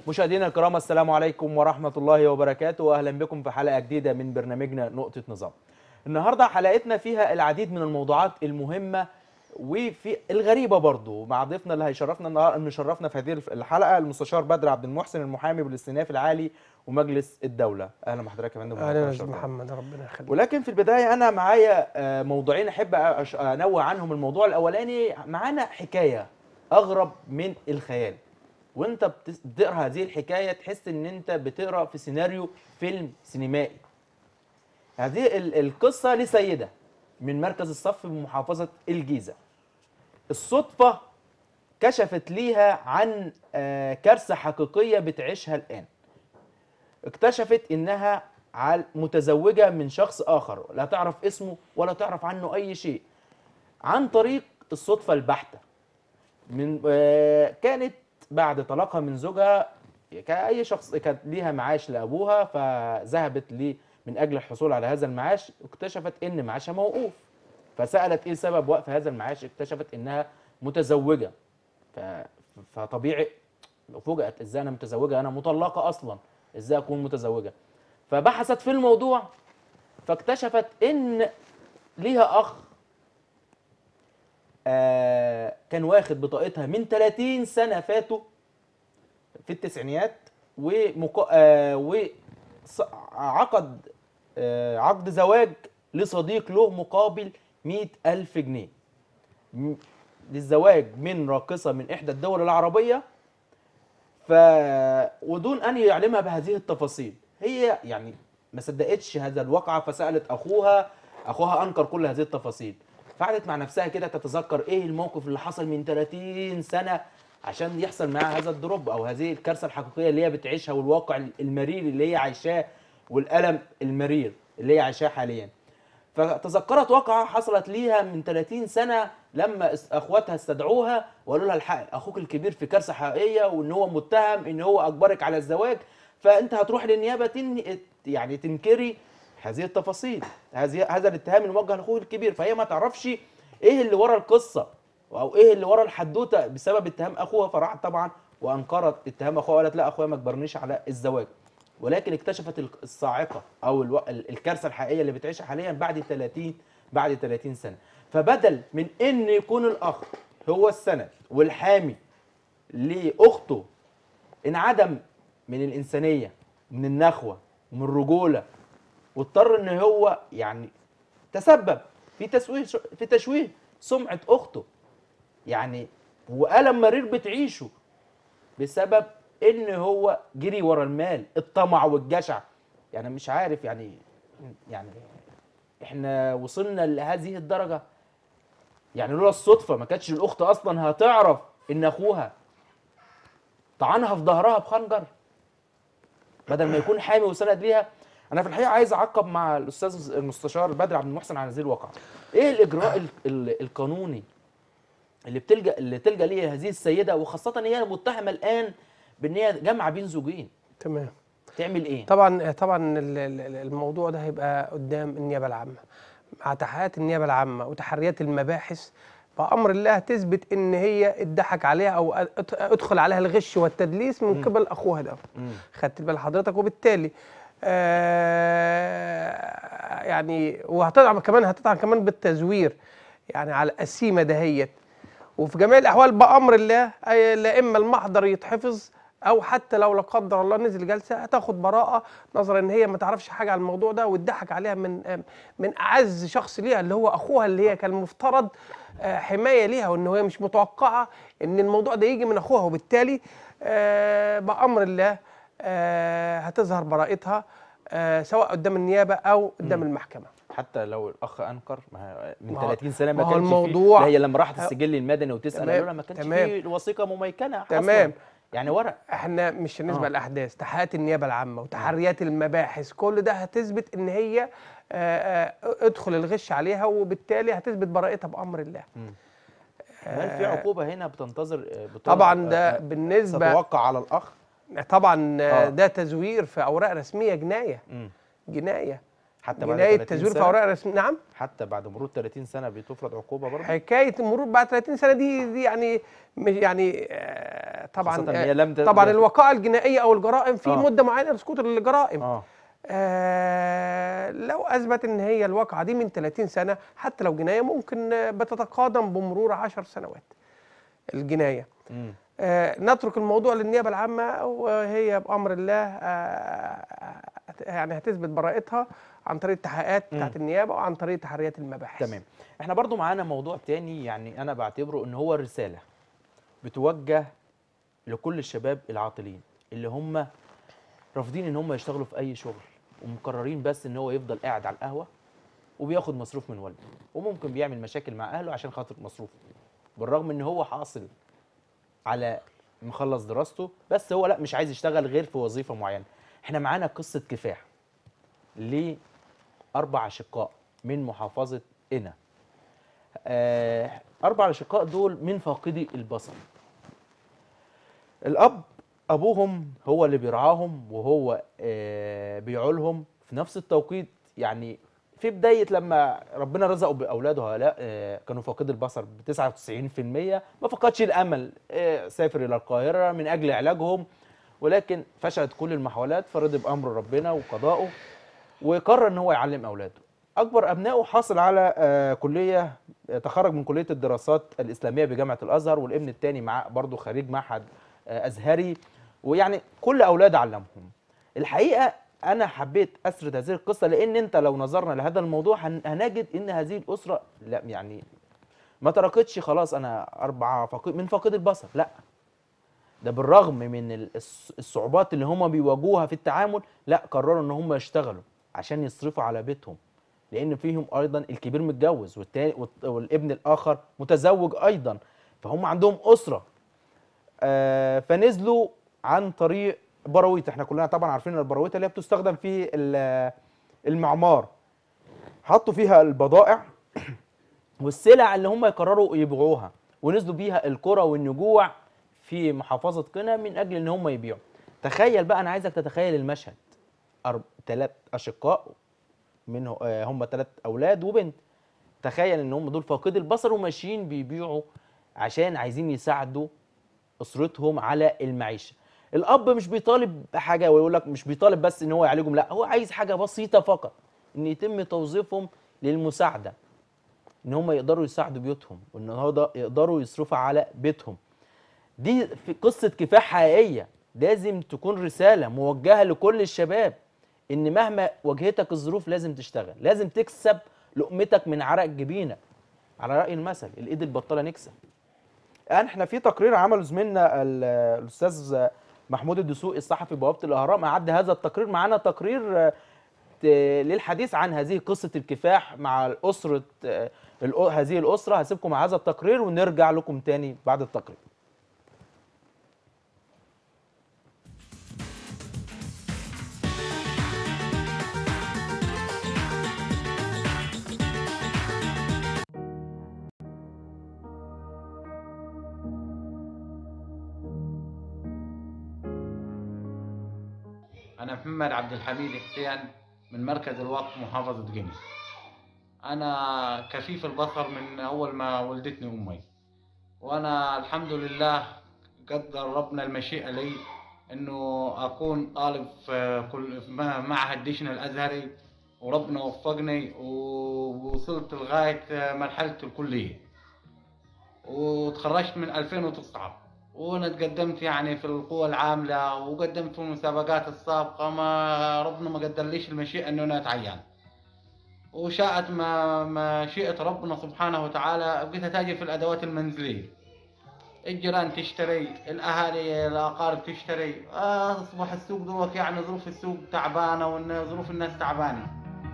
مشاهدينا الكرام السلام عليكم ورحمة الله وبركاته وأهلا بكم في حلقة جديدة من برنامجنا نقطة نظام النهاردة حلقتنا فيها العديد من الموضوعات المهمة وفي الغريبة برضو مع ضيفنا اللي هيشرفنا النهارده مشرفنا في هذه الحلقة المستشار بدر عبد المحسن المحامي بالاستئناف العالي ومجلس الدولة أهلا بحضرتك يا فندم اهلا يا شرفنا. استاذ محمد ربنا يخليك ولكن في البداية أنا معايا آه، موضوعين أحب أش- أنوه عنهم الموضوع الأولاني معانا حكاية أغرب من الخيال وأنت بتس- بتقرأ هذه الحكاية تحس إن أنت بتقرأ في سيناريو فيلم سينمائي هذه ال- القصة لسيدة من مركز الصف بمحافظة الجيزة الصدفة كشفت ليها عن آه، كارثة حقيقية بتعيشها الآن اكتشفت انها عال- متزوجه من شخص اخر لا تعرف اسمه ولا تعرف عنه اي شيء عن طريق الصدفه البحته من آه، كانت بعد طلاقها من زوجها كأي شخص كانت ليها معاش لأبوها فذهبت لي من أجل الحصول على هذا المعاش اكتشفت إن معاشها موقوف فسألت إيه سبب وقف هذا المعاش اكتشفت إنها متزوجة ف... فطبيعي فوجئت إزاي أنا متزوجة أنا مطلقة أصلا إزاي أكون متزوجة فبحثت في الموضوع فاكتشفت إن ليها أخ آه كان واخد بطاقتها من 30 سنة فاتوا في التسعينيات ومق... آه وعقد آه عقد زواج لصديق له مقابل 100 ألف جنيه م- للزواج من راقصة من إحدى الدول العربية ف ودون أن يعلمها بهذه التفاصيل هي يعني ما صدقتش هذا الواقعة فسألت أخوها أخوها أنكر كل هذه التفاصيل فقعدت مع نفسها كده تتذكر إيه الموقف اللي حصل من 30 سنة عشان يحصل معاها هذا الدروب أو هذه الكارثة الحقيقية اللي هي بتعيشها والواقع المرير اللي هي عايشاه والألم المرير اللي هي عايشاه حاليا فتذكرت واقعة حصلت ليها من 30 سنة لما اس- اخواتها استدعوها وقالوا لها الحق اخوك الكبير في كارثة حقيقية وان هو متهم ان هو اجبرك على الزواج فانت هتروح للنيابة تن... يعني تنكري هذه التفاصيل هذه هذا الاتهام الموجه لاخوك الكبير فهي ما تعرفش ايه اللي ورا القصة او ايه اللي ورا الحدوتة بسبب اتهام اخوها فراحت طبعا وانكرت اتهام اخوها وقالت لا اخويا ما اجبرنيش على الزواج ولكن اكتشفت ال- الصاعقه او الو... ال- الكارثه الحقيقيه اللي بتعيشها حاليا بعد 30 بعد 30 سنه فبدل من ان يكون الاخ هو السند والحامي لاخته انعدم من الانسانيه من النخوه ومن الرجوله واضطر ان هو يعني تسبب في تسويه في تشويه سمعه اخته يعني والم مرير بتعيشه بسبب ان هو جري ورا المال الطمع والجشع يعني مش عارف يعني يعني احنا وصلنا لهذه الدرجه يعني لولا الصدفه ما كانتش الاخت اصلا هتعرف ان اخوها طعنها في ظهرها بخنجر بدل ما يكون حامي وسند ليها انا في الحقيقه عايز اعقب مع الاستاذ المستشار بدر عبد المحسن عن هذه الواقعه ايه الاجراء ال- ال- القانوني اللي بتلجا اللي تلجا ليه هذه السيده وخاصه ان هي متهمه الان بان هي جامعه بين زوجين تمام تعمل ايه طبعا طبعا ال- ال- الموضوع ده هيبقى قدام النيابه العامه مع تحقيقات النيابه العامه وتحريات المباحث بامر الله تثبت ان هي اتضحك عليها او أد- ادخل عليها الغش والتدليس من قبل اخوها ده مم. خدت بال حضرتك وبالتالي آه يعني وهتطعن كمان هتطعن كمان بالتزوير يعني على القسيمه دهيت وفي جميع الاحوال بامر الله أي لا اما المحضر يتحفظ او حتى لو لا قدر الله نزل جلسه هتاخد براءه نظرا ان هي ما تعرفش حاجه عن الموضوع ده واتضحك عليها من من اعز شخص ليها اللي هو اخوها اللي هي كان المفترض آه، حمايه ليها وان هي مش متوقعه ان الموضوع ده يجي من اخوها وبالتالي آه، بامر الله آه، هتظهر براءتها آه، سواء قدام النيابه او قدام المحكمه حتى لو الاخ انكر ما هي من ما هو- 30 سنه ما ما هو كانش الموضوع- فيه لا هي لما راحت السجل المدني وتسال تمام، قالوا لها ما كانش تمام. فيه الوثيقه مميكنه حصلا تمام. يعني ورق احنا مش هنسبق آه. الاحداث تحقيقات النيابه العامه وتحريات المباحث كل ده هتثبت ان هي آه، آه، ادخل الغش عليها وبالتالي هتثبت براءتها بامر الله هل في عقوبه هنا بتنتظر آه، بت- طبعا ده آه، بالنسبه تتوقع على الاخ طبعا آه، آه. ده تزوير في اوراق رسميه جنايه مم. جنايه حتى بعد جنايه 30 تزوير في سنة؟ اوراق رسميه نعم حتى بعد مرور 30 سنه بتفرض عقوبه برضه حكايه المرور بعد 30 سنه دي دي يعني مش يعني آه، طبعا خاصة إن آه، هي لم ت- طبعا الوقائع الجنائيه او الجرائم في آه. مده معينه لسقوط الجرائم اه آه لو اثبت ان هي الواقعه دي من 30 سنه حتى لو جنايه ممكن آه، بتتقادم بمرور 10 سنوات الجنايه مم. آه نترك الموضوع للنيابه العامه وهي بامر الله آه يعني هتثبت براءتها عن طريق التحقيقات بتاعت النيابه وعن طريق تحريات المباحث تمام احنا برضو معانا موضوع تاني يعني انا بعتبره ان هو رساله بتوجه لكل الشباب العاطلين اللي هم رافضين ان هم يشتغلوا في اي شغل ومقررين بس ان هو يفضل قاعد على القهوه وبياخد مصروف من والده وممكن بيعمل مشاكل مع اهله عشان خاطر مصروفه بالرغم ان هو حاصل على مخلص دراسته بس هو لا مش عايز يشتغل غير في وظيفه معينه احنا معانا قصه كفاح لاربع اشقاء من محافظه قنا آه، اربع اشقاء دول من فاقدي البصر الاب ابوهم هو اللي بيرعاهم وهو آه، بيعولهم في نفس التوقيت يعني في بدايه لما ربنا رزقه باولاده هؤلاء آه، كانوا فاقدي البصر ب 99% ما فقدش الامل آه، سافر الى القاهره من اجل علاجهم ولكن فشلت كل المحاولات فرضي بامر ربنا وقضائه وقرر ان هو يعلم اولاده اكبر ابنائه حاصل على آه، كليه آه، تخرج من كليه الدراسات الاسلاميه بجامعه الازهر والابن الثاني معاه برضه خريج معهد آه، ازهري ويعني كل اولاد علمهم الحقيقه انا حبيت اسرد هذه القصه لان انت لو نظرنا لهذا الموضوع هن- هنجد ان هذه الاسره لا يعني ما تركتش خلاص انا اربعه فقيد من فاقد البصر لا ده بالرغم من ال- الص- الصعوبات اللي هم بيواجهوها في التعامل لا قرروا ان هم يشتغلوا عشان يصرفوا على بيتهم لان فيهم ايضا الكبير متجوز والتاني والت- والابن الاخر متزوج ايضا فهم عندهم اسره آه فنزلوا عن طريق براويت احنا كلنا طبعا عارفين ان البراويت اللي هي بتستخدم في ال- المعمار حطوا فيها البضائع والسلع اللي هم يقرروا يبيعوها ونزلوا بيها القرى والنجوع في محافظة قنا من أجل إن هم يبيعوا تخيل بقى أنا عايزك تتخيل المشهد أرب... تلات أشقاء منه آه، هم تلات أولاد وبنت تخيل إن هم دول فاقدي البصر وماشيين بيبيعوا عشان عايزين يساعدوا أسرتهم على المعيشة الأب مش بيطالب بحاجة ويقول لك مش بيطالب بس إن هو يعالجهم لا هو عايز حاجة بسيطة فقط إن يتم توظيفهم للمساعدة ان هم يقدروا يساعدوا بيوتهم وان هذا يقدروا يصرفوا على بيتهم دي في قصه كفاح حقيقيه لازم تكون رساله موجهه لكل الشباب ان مهما واجهتك الظروف لازم تشتغل لازم تكسب لقمتك من عرق جبينك على راي المثل الايد البطاله نكسب الان احنا في تقرير عمله زميلنا ال- الاستاذ محمود الدسوقي الصحفي بوابه الاهرام اعد هذا التقرير معانا تقرير آه، ت- للحديث عن هذه قصه الكفاح مع الاسره آه، الأ- هذه الاسره هسيبكم مع هذا التقرير ونرجع لكم تاني بعد التقرير أنا محمد عبد الحميد حسين من مركز الوقف محافظة قنا أنا كفيف البصر من أول ما ولدتني أمي وأنا الحمد لله قدر ربنا المشيئة لي إنه أكون طالب في كل في معهد ديشن الأزهري وربنا وفقني ووصلت لغاية مرحلة الكلية وتخرجت من 2009 وانا تقدمت يعني في القوى العاملة وقدمت في المسابقات السابقة ما ربنا ما قدرليش المشيئة انه انا اتعين وشاءت ما مشيئة ربنا سبحانه وتعالى بقيت اتاجر في الادوات المنزلية الجيران تشتري الاهالي الاقارب تشتري آه، اصبح السوق دوك يعني ظروف السوق تعبانة وان ظروف الناس تعبانة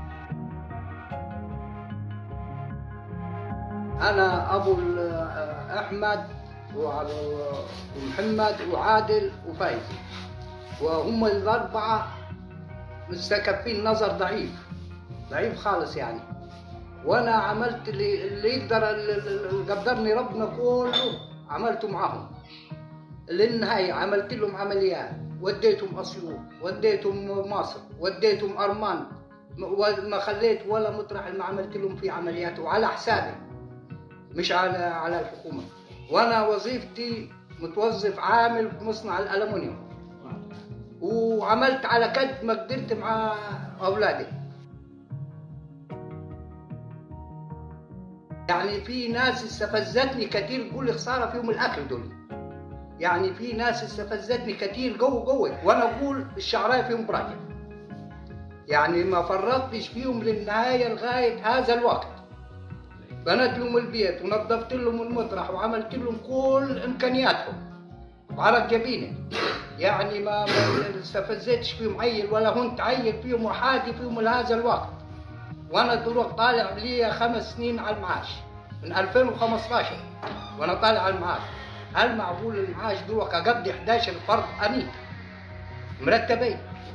انا ابو ال- احمد وعلى- ومحمد وعادل وفايزي وهم الاربعه مستكفين نظر ضعيف ضعيف خالص يعني وانا عملت اللي, اللي يقدر اللي قدرني ربنا كله عملته معاهم للنهاية عملت لهم عمليات وديتهم اسيوط وديتهم مصر وديتهم ارمان م- وما خليت ولا مطرح اللي ما عملت لهم فيه عمليات وعلى حسابي مش على على الحكومه وانا وظيفتي متوظف عامل في مصنع الالومنيوم وعملت على قد ما قدرت مع اولادي يعني في ناس استفزتني كتير تقول لي خساره فيهم الاكل دول يعني في ناس استفزتني كتير قوي قوي وانا اقول الشعرايه فيهم براجع يعني ما فرطتش فيهم للنهايه لغايه هذا الوقت بنيت لهم البيت ونظفت لهم المطرح وعملت لهم كل امكانياتهم وعرق جبيني يعني ما ما استفزتش فيهم عيل ولا هنت عيل فيهم وحادي فيهم لهذا الوقت وانا دلوقتي طالع لي خمس سنين على المعاش من 2015 وانا طالع على المعاش هل معقول المعاش دلوقتي اقضي 11 فرد اني مرتبين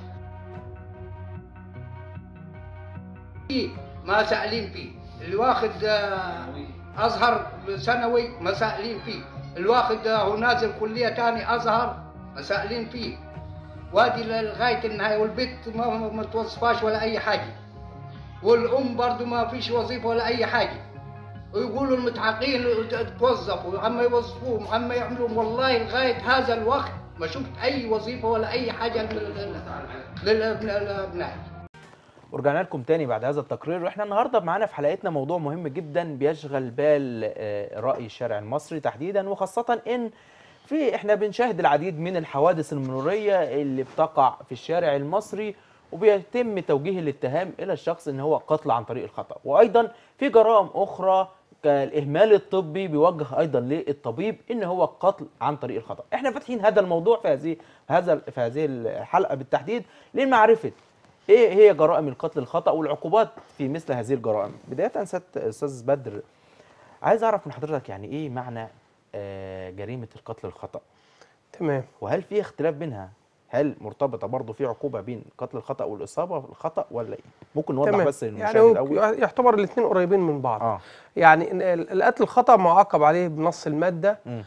فيه ما سائلين فيه اللي واخد آه، ازهر ثانوي ما سائلين فيه اللي واخد آه، هو نازل كليه تاني ازهر ما سائلين فيه وادي لغايه النهايه والبيت ما ما- ما توظفاش ولا اي حاجه والام برضو ما فيش وظيفه ولا اي حاجه ويقولوا المتعاقين توظفوا عما يوظفوهم عما يعملون والله لغايه هذا الوقت ما شفت اي وظيفه ولا اي حاجه لل- لل- للابناء ورجعنا لكم تاني بعد هذا التقرير واحنا النهارده معانا في حلقتنا موضوع مهم جدا بيشغل بال آه، رأي الشارع المصري تحديدا وخاصة ان في احنا بنشاهد العديد من الحوادث المرورية اللي بتقع في الشارع المصري وبيتم توجيه الاتهام الى الشخص ان هو قتل عن طريق الخطأ وايضا في جرائم اخرى كالاهمال الطبي بيوجه ايضا للطبيب ان هو قتل عن طريق الخطأ احنا فاتحين هذا الموضوع في هذه هذا في هذه الحلقة بالتحديد لمعرفة ايه هي جرائم القتل الخطا والعقوبات في مثل هذه الجرائم بدايه ست استاذ بدر عايز اعرف من حضرتك يعني ايه معنى آه، جريمه القتل الخطا تمام وهل في اختلاف بينها هل مرتبطه برضه في عقوبه بين قتل الخطا والاصابه بالخطا ولا ايه ممكن نوضح تمام بس للمشاهد يعني هو الاول يعتبر الاثنين قريبين من بعض اه يعني ال- ال- القتل الخطأ معاقب عليه بنص المادة مم.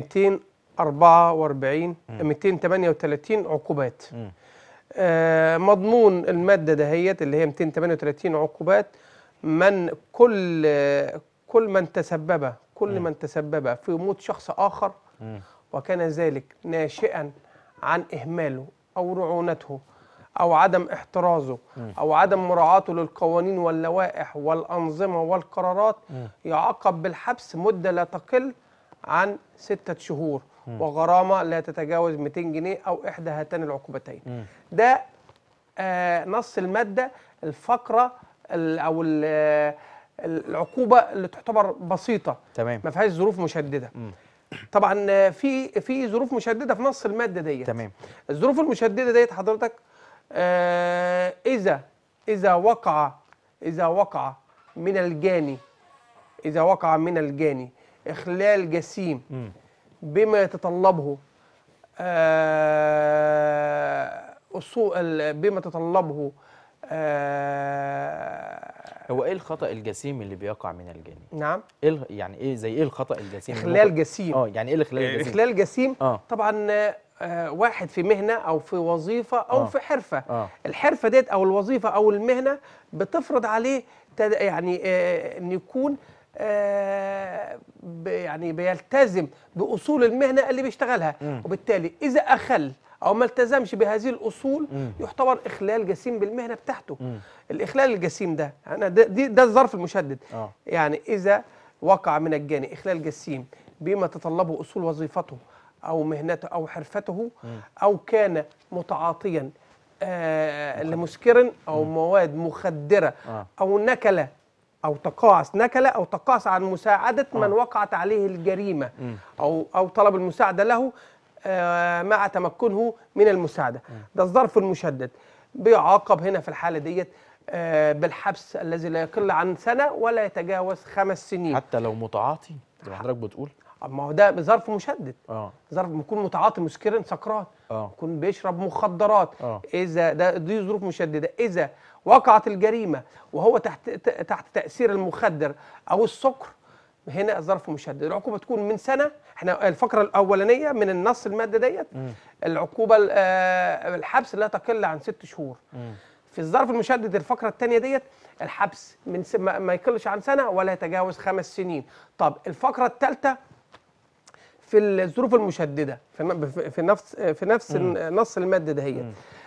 244 238 عقوبات مم. آه، مضمون المادة دهيت اللي هي 238 عقوبات من كل آه، كل من تسبب كل من تسبب في موت شخص آخر مم. وكان ذلك ناشئا عن إهماله أو رعونته أو عدم احترازه أو عدم مراعاته للقوانين واللوائح والأنظمة والقرارات يعاقب بالحبس مدة لا تقل عن ستة شهور وغرامة لا تتجاوز 200 جنيه أو إحدى هاتان العقوبتين ده آه، نص المادة الفقرة ال- أو ال- آه، العقوبة اللي تعتبر بسيطة تمام ما فيهاش ظروف مشددة طبعا آه، في في ظروف مشددة في نص المادة ديت تمام الظروف المشدده ديت حضرتك آه اذا اذا وقع اذا وقع من الجاني اذا وقع من الجاني اخلال جسيم مم. بما يتطلبه آه أصول ال- بما يتطلبه آه هو ايه الخطا الجسيم اللي بيقع من الجاني نعم ايه الغ- يعني ايه زي ايه الخطا الجسيم اللي اخلال ممكن- جسيم اه يعني ايه الاخلال الجسيم اخلال جسيم اه طبعا آه، واحد في مهنه او في وظيفه او آه. في حرفه اه الحرفه ديت او الوظيفه او المهنه بتفرض عليه تد... يعني آه ان يكون آه ب... يعني بيلتزم باصول المهنه اللي بيشتغلها مم. وبالتالي اذا اخل او ما التزمش بهذه الاصول مم. يعتبر اخلال جسيم بالمهنه بتاعته مم. الاخلال الجسيم ده انا ده دي ده الظرف المشدد اه يعني إذا وقع من الجاني إخلال جسيم بما تطلبه أصول وظيفته أو مهنته أو حرفته أو كان متعاطيا آه لمسكر أو مواد مخدرة اه أو نكلة أو تقاعس نكلة أو تقاعس عن مساعدة آه. من وقعت عليه الجريمة مم. أو أو طلب المساعدة له آه مع تمكنه من المساعدة ده الظرف المشدد بيعاقب هنا في الحالة ديت آه بالحبس الذي لا يقل عن سنة ولا يتجاوز خمس سنين حتى لو متعاطي زي ما حضرتك بتقول ما هو ده ظرف مشدد اه ظرف يكون متعاطي مسكر سكران اه يكون بيشرب مخدرات اه اذا ده دي ظروف مشدده اذا وقعت الجريمه وهو تحت ت- تحت تاثير المخدر او السكر هنا ظرف مشدد العقوبه تكون من سنه احنا الفقره الاولانيه من النص الماده ديت مم. العقوبه ال- آه، الحبس لا تقل عن ست شهور مم. في الظرف المشدد الفقره الثانيه ديت الحبس من س... ما ما يقلش عن سنه ولا يتجاوز خمس سنين طب الفقره الثالثه في الظروف المشدده في ن- في- في نفس في نفس نص الماده دهيت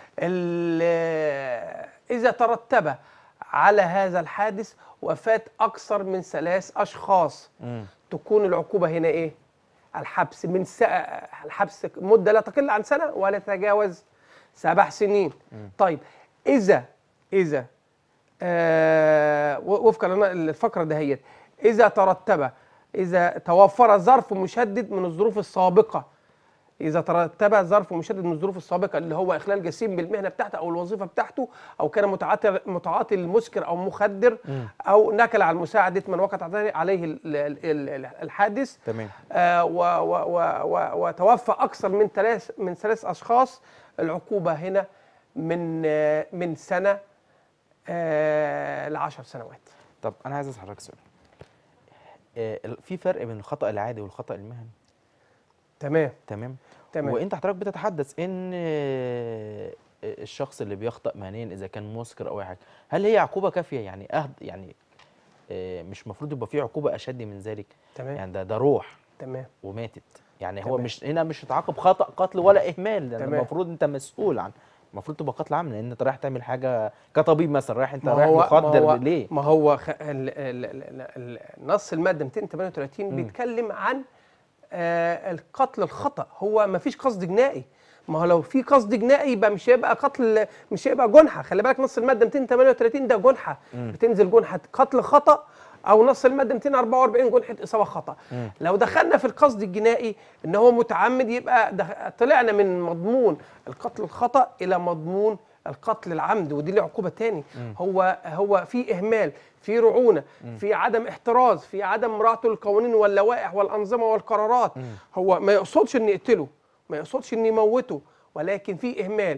ال- اذا ترتب على هذا الحادث وفاه اكثر من ثلاث اشخاص تكون العقوبه هنا ايه الحبس من س... الحبس مده لا تقل عن سنه ولا تتجاوز سبع سنين طيب اذا اذا آه و- وفقا لنا- الفقره دهيت اذا ترتب اذا توفر ظرف مشدد من الظروف السابقه اذا ترتب ظرف مشدد من الظروف السابقه اللي هو اخلال جسيم بالمهنه بتاعته او الوظيفه بتاعته او كان متعاطي متعاطي المسكر او مخدر او نكل على مساعده من وقعت عليه ال- ال- ال- الحادث تمام آه، و- و- و- و- وتوفى اكثر من ثلاث من ثلاث اشخاص العقوبه هنا من آه، من سنه ل 10 سنوات طب انا عايز اسال حضرتك سؤال آه، ال- في فرق بين الخطا العادي والخطا المهني تمام تمام تمام. وانت حضرتك بتتحدث ان آه، الشخص اللي بيخطئ مهنيا اذا كان مسكر او اي حاجه هل هي عقوبه كافيه يعني أهد يعني آه، مش المفروض يبقى في عقوبه اشد من ذلك تمام يعني ده ده روح تمام وماتت يعني هو تمام. مش هنا مش هتعاقب خطا قتل ولا اهمال ده تمام. المفروض انت مسؤول عن المفروض تبقى قتل عام لان انت رايح تعمل حاجه كطبيب مثلا رايح انت ما رايح هو ما مخدر هو ليه ما هو خ... ال... ال... ال... ال... نص الماده 238 بيتكلم عن آه القتل الخطا هو ما فيش قصد جنائي ما هو لو في قصد جنائي يبقى مش هيبقى قتل مش هيبقى جنحه خلي بالك نص الماده 238 ده جنحه بتنزل جنحه قتل خطا او نص الماده 244 جنحه اصابه خطا لو دخلنا في القصد الجنائي ان هو متعمد يبقى دخ... طلعنا من مضمون القتل الخطا الى مضمون القتل العمد ودي له عقوبه تاني هو هو في اهمال في رعونه في عدم احتراز في عدم مراعاه القوانين واللوائح والانظمه والقرارات هو ما يقصدش ان يقتله ما يقصدش ان يموته ولكن في اهمال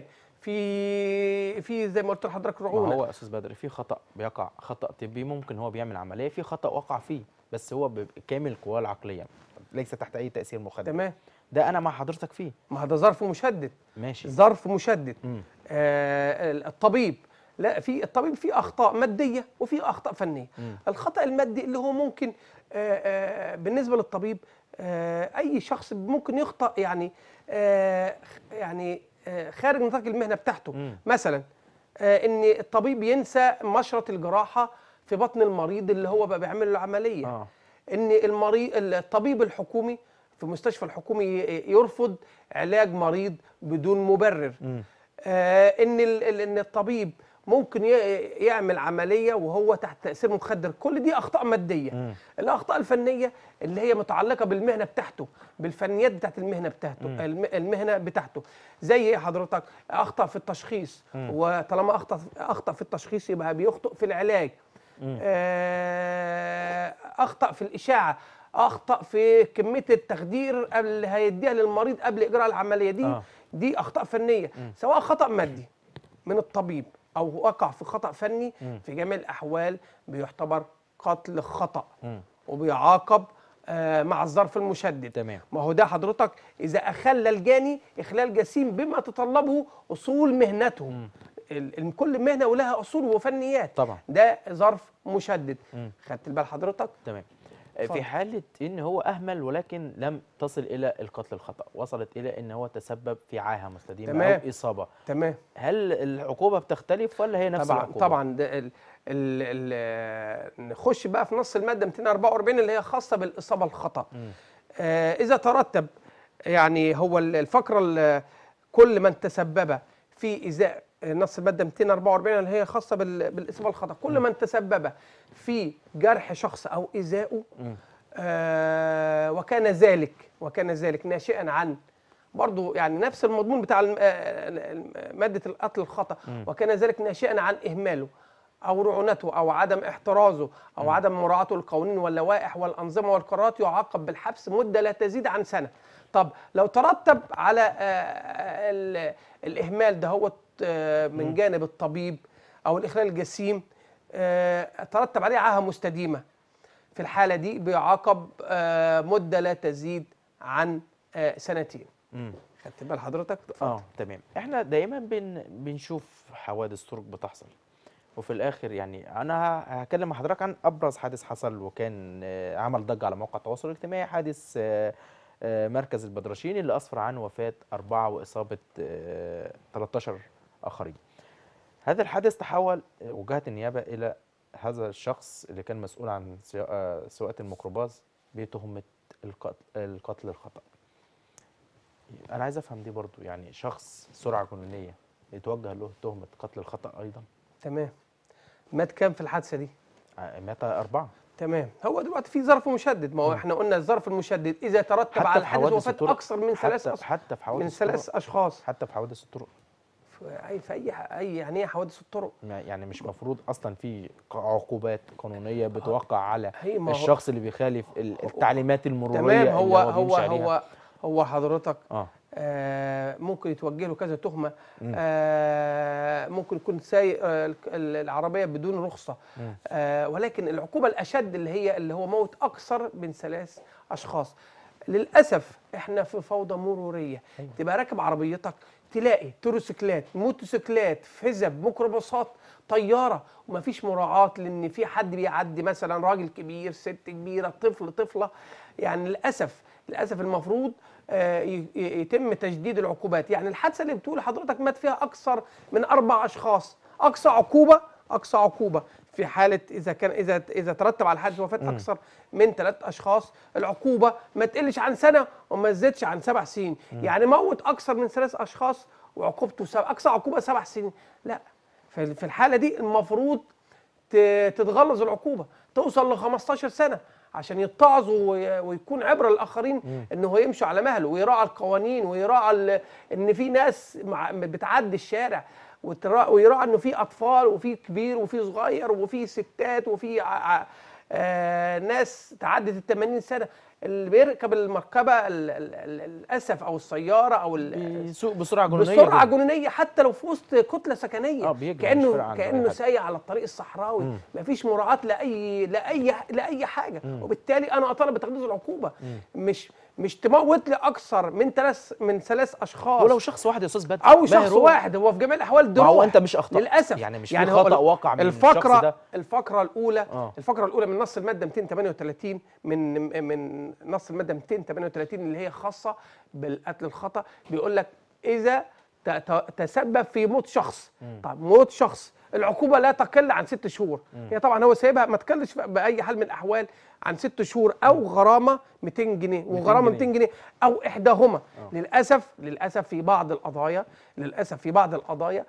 في في زي ما قلت لحضرتك ما رعونه هو يا استاذ بدر في خطا بيقع خطا طبي ممكن هو بيعمل عمليه في خطا وقع فيه بس هو بكامل القوى العقليه ليس تحت اي تاثير مخدر تمام ده انا مع حضرتك فيه ما هو ده ظرف مشدد ماشي ظرف مشدد مم. آه الطبيب لا في الطبيب في اخطاء ماديه وفي اخطاء فنيه مم. الخطا المادي اللي هو ممكن آه آه بالنسبه للطبيب آه اي شخص ممكن يخطا يعني آه يعني آه خارج نطاق المهنه بتاعته مم. مثلا آه ان الطبيب ينسى مشرط الجراحه في بطن المريض اللي هو بقى بيعمل له عمليه اه ان المريض الطبيب الحكومي في المستشفى الحكومي ي- يرفض علاج مريض بدون مبرر مم. آه ان ال- ال- ان الطبيب ممكن ي- يعمل عمليه وهو تحت تاثير مخدر كل دي اخطاء ماديه مم. الاخطاء الفنيه اللي هي متعلقه بالمهنه بتاعته بالفنيات بتاعت المهنه بتاعته الم- المهنه بتاعته زي ايه حضرتك اخطا في التشخيص وطالما اخطا اخطا في التشخيص يبقى بيخطئ في العلاج آه، اخطا في الاشاعه اخطا في كميه التخدير اللي هيديها للمريض قبل اجراء العمليه دي آه. دي اخطاء فنيه سواء خطا مادي من الطبيب او وقع في خطا فني في جميع الاحوال بيعتبر قتل خطا مم. وبيعاقب آه، مع الظرف المشدد تمام. ما هو ده حضرتك اذا اخل الجاني اخلال جسيم بما تتطلبه اصول مهنته ال- ال- كل مهنه ولها اصول وفنيات طبعا. ده ظرف مشدد مم. خدت بال حضرتك تمام اتفضل. في حالة إن هو أهمل ولكن لم تصل إلى القتل الخطأ وصلت إلى إن هو تسبب في عاهة مستديمة تمام. أو إصابة تمام هل العقوبة بتختلف ولا هي نفس طبعا العقوبة؟ طبعا ده ال ال ال نخش بقى في نص الماده 244 اللي هي خاصه بالاصابه الخطا آه اذا ترتب يعني هو ال- الفقره ال- كل من تسبب في ازاء نص الماده 244 اللي هي خاصه بال- بالاصابه الخطا كل من تسبب في جرح شخص او ايذائه آه وكان ذلك وكان ذلك ناشئا عن برضو يعني نفس المضمون بتاع الم- آه، الم- ماده القتل الخطا وكان ذلك ناشئا عن اهماله او رعونته او عدم احترازه او عدم مراعاته القوانين واللوائح والانظمه والقرارات يعاقب بالحبس مده لا تزيد عن سنه طب لو ترتب على آه، آه، ال- الاهمال دهوت آه، من جانب الطبيب او الاخلال الجسيم آه، ترتب عليه عاهه مستديمه في الحاله دي بيعاقب آه، مده لا تزيد عن آه، سنتين مم. خدت بال حضرتك اه تمام احنا دايما بن بنشوف حوادث طرق بتحصل وفي الاخر يعني انا ه- هكلم مع حضرتك عن ابرز حادث حصل وكان آه، عمل ضجه على مواقع التواصل الاجتماعي حادث آه، آه، مركز البدرشين اللي اسفر عن وفاه اربعه واصابه آه، 13 اخرين هذا الحادث تحول آه، وجهت النيابه الى هذا الشخص اللي كان مسؤول عن سيا- آه، سواقه الميكروباص بتهمه القتل القتل الخطأ انا عايز افهم دي برضو يعني شخص سرعه جنونيه يتوجه له تهمه قتل الخطا ايضا تمام مات كام في الحادثه دي ع- مات اربعه تمام هو دلوقتي في ظرف مشدد ما هو احنا قلنا الظرف المشدد اذا ترتب على في الحادث حوادث وفاه الطرق- اكثر من ثلاث حتى أص- حتى في حوادث من ثلاث الطرق اشخاص حتى في حوادث الطرق في اي في اي اي يعني ايه حوادث الطرق ما- يعني مش مفروض اصلا في ق- عقوبات قانونيه بتوقع على هي ما هو- الشخص اللي بيخالف ال- التعليمات المروريه تمام اللي هو هو بيمشي عليها. هو هو حضرتك اه آه ممكن يتوجه له كذا تهمه مم. آه ممكن يكون سايق آه ال- ال- العربيه بدون رخصه مم. آه ولكن العقوبه الاشد اللي هي اللي هو موت اكثر من ثلاث اشخاص للاسف احنا في فوضى مروريه أيوة. تبقى راكب عربيتك تلاقي تروسيكلات موتوسيكلات فزب ميكروباصات طياره ومفيش مراعاه لان في حد بيعدي مثلا راجل كبير ست كبيره طفل طفله يعني للاسف للاسف المفروض آه، ي- ي- يتم تجديد العقوبات يعني الحادثه اللي بتقول حضرتك مات فيها اكثر من اربع اشخاص اقصى عقوبه اقصى عقوبه في حاله اذا كان اذا اذا ترتب على الحادث وفاه اكثر من ثلاث اشخاص العقوبه ما تقلش عن سنه وما تزيدش عن سبع سنين يعني موت اكثر من ثلاث اشخاص وعقوبته سبع اقصى عقوبه سبع سنين لا في في الحاله دي المفروض ت- تتغلظ العقوبه توصل ل 15 سنه عشان يتعظوا وي- ويكون عبره للاخرين ان هو يمشي على مهله ويراعى القوانين ويراعى ال- ان في ناس مع- بتعدي الشارع وترا- ويراعى انه في اطفال وفي كبير وفي صغير وفي ستات وفي ع- ع- آه ناس تعدت ال 80 سنه اللي بيركب المركبه ال- ال- ال- للاسف او السياره او ال- بيسوق بسرعه جنونيه بسرعه جدا. جنونيه حتى لو في وسط كتله سكنيه آه، بيجري، مش فارق كانه عنه أي كانه حاجة. سايق على الطريق الصحراوي مم. مفيش مراعاه لاي لاي لاي حاجه مم. وبالتالي انا اطالب بتغليظ العقوبه مش مش تموت لي اكثر من ثلاث من ثلاث اشخاص ولو شخص واحد يا استاذ بدر او ما شخص يروح. واحد هو في جميع الاحوال ما دروع هو انت مش اخطأت للاسف يعني مش يعني في هو خطا ال- واقع من الشخص الفقره ده الفقره الاولى آه. الفقره الاولى من نص الماده 238 من من نص الماده 238 اللي هي خاصه بالقتل الخطا بيقول لك اذا ت- ت- تسبب في موت شخص طب موت شخص العقوبه لا تقل عن ست شهور هي طبعا هو سايبها ما تقلش باي حال من الاحوال عن ست شهور او غرامه 200 جنيه وغرامه 200 جنيه او احداهما للاسف للاسف في بعض القضايا للاسف في بعض القضايا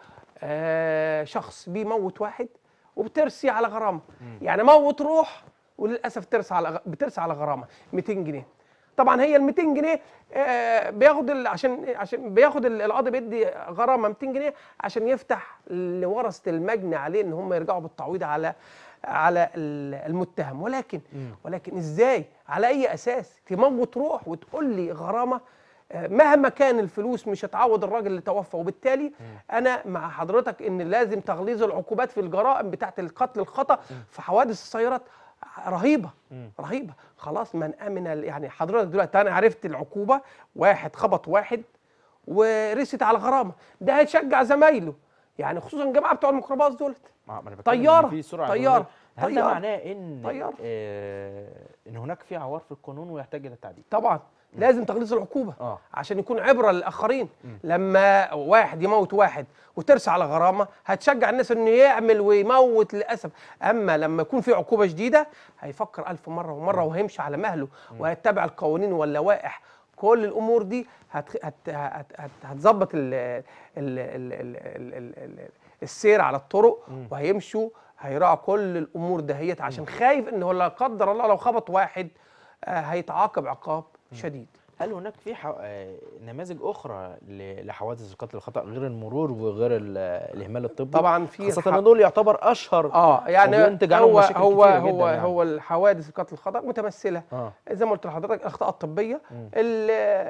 آه شخص بيموت واحد وبترسي على غرامه يعني موت روح وللاسف ترسى على غ- بترسى على غرامه 200 جنيه طبعا هي ال 200 جنيه آه، بياخد ال- عشان عشان بياخد ال- القاضي بيدي غرامه 200 جنيه عشان يفتح لورثه المجني عليه ان هم يرجعوا بالتعويض على على ال- المتهم ولكن ولكن ازاي على اي اساس تموت روح وتقول لي غرامه آه، مهما كان الفلوس مش هتعوض الراجل اللي توفى وبالتالي انا مع حضرتك ان لازم تغليظ العقوبات في الجرائم بتاعه القتل الخطا في حوادث السيارات رهيبه رهيبه خلاص من امن ال- يعني حضرتك دلوقتي انا عرفت العقوبه واحد خبط واحد ورست على غرامه ده هيشجع زمايله يعني خصوصا الجماعه بتوع الميكروباص دولت ما ما انا بتكلم إن طيارة، في سرعه طيارة، جنونية. هل ده طيارة، معناه ان طيارة. آه ان هناك في عوار في القانون ويحتاج الى التعديل طبعا لازم تغليظ العقوبه اه عشان يكون عبره للاخرين لما واحد يموت واحد وترسى على غرامه هتشجع الناس انه يعمل ويموت للاسف اما لما يكون في عقوبه جديده هيفكر ألف مره ومره وهيمشي على مهله وهيتبع القوانين واللوائح كل الامور دي هت- هت- هت- هت- هتظبط ال- ال- ال- ال- ال- ال- ال- السير على الطرق وهيمشوا هيراعوا كل الامور دهيت عشان خايف ان هو لا قدر الله لو خبط واحد آه، هيتعاقب عقاب شديد هل هناك في حو... آه نماذج اخرى ل... لحوادث القتل الخطا غير المرور وغير ال... الاهمال الطبي طبعا في خاصه الح- ان دول يعتبر اشهر اه يعني وبينتج عنهم هو مشاكل هو كتيرة هو جداً يعني. هو الحوادث القتل الخطا متمثله اه زي ما قلت لحضرتك الاخطاء الطبيه ال-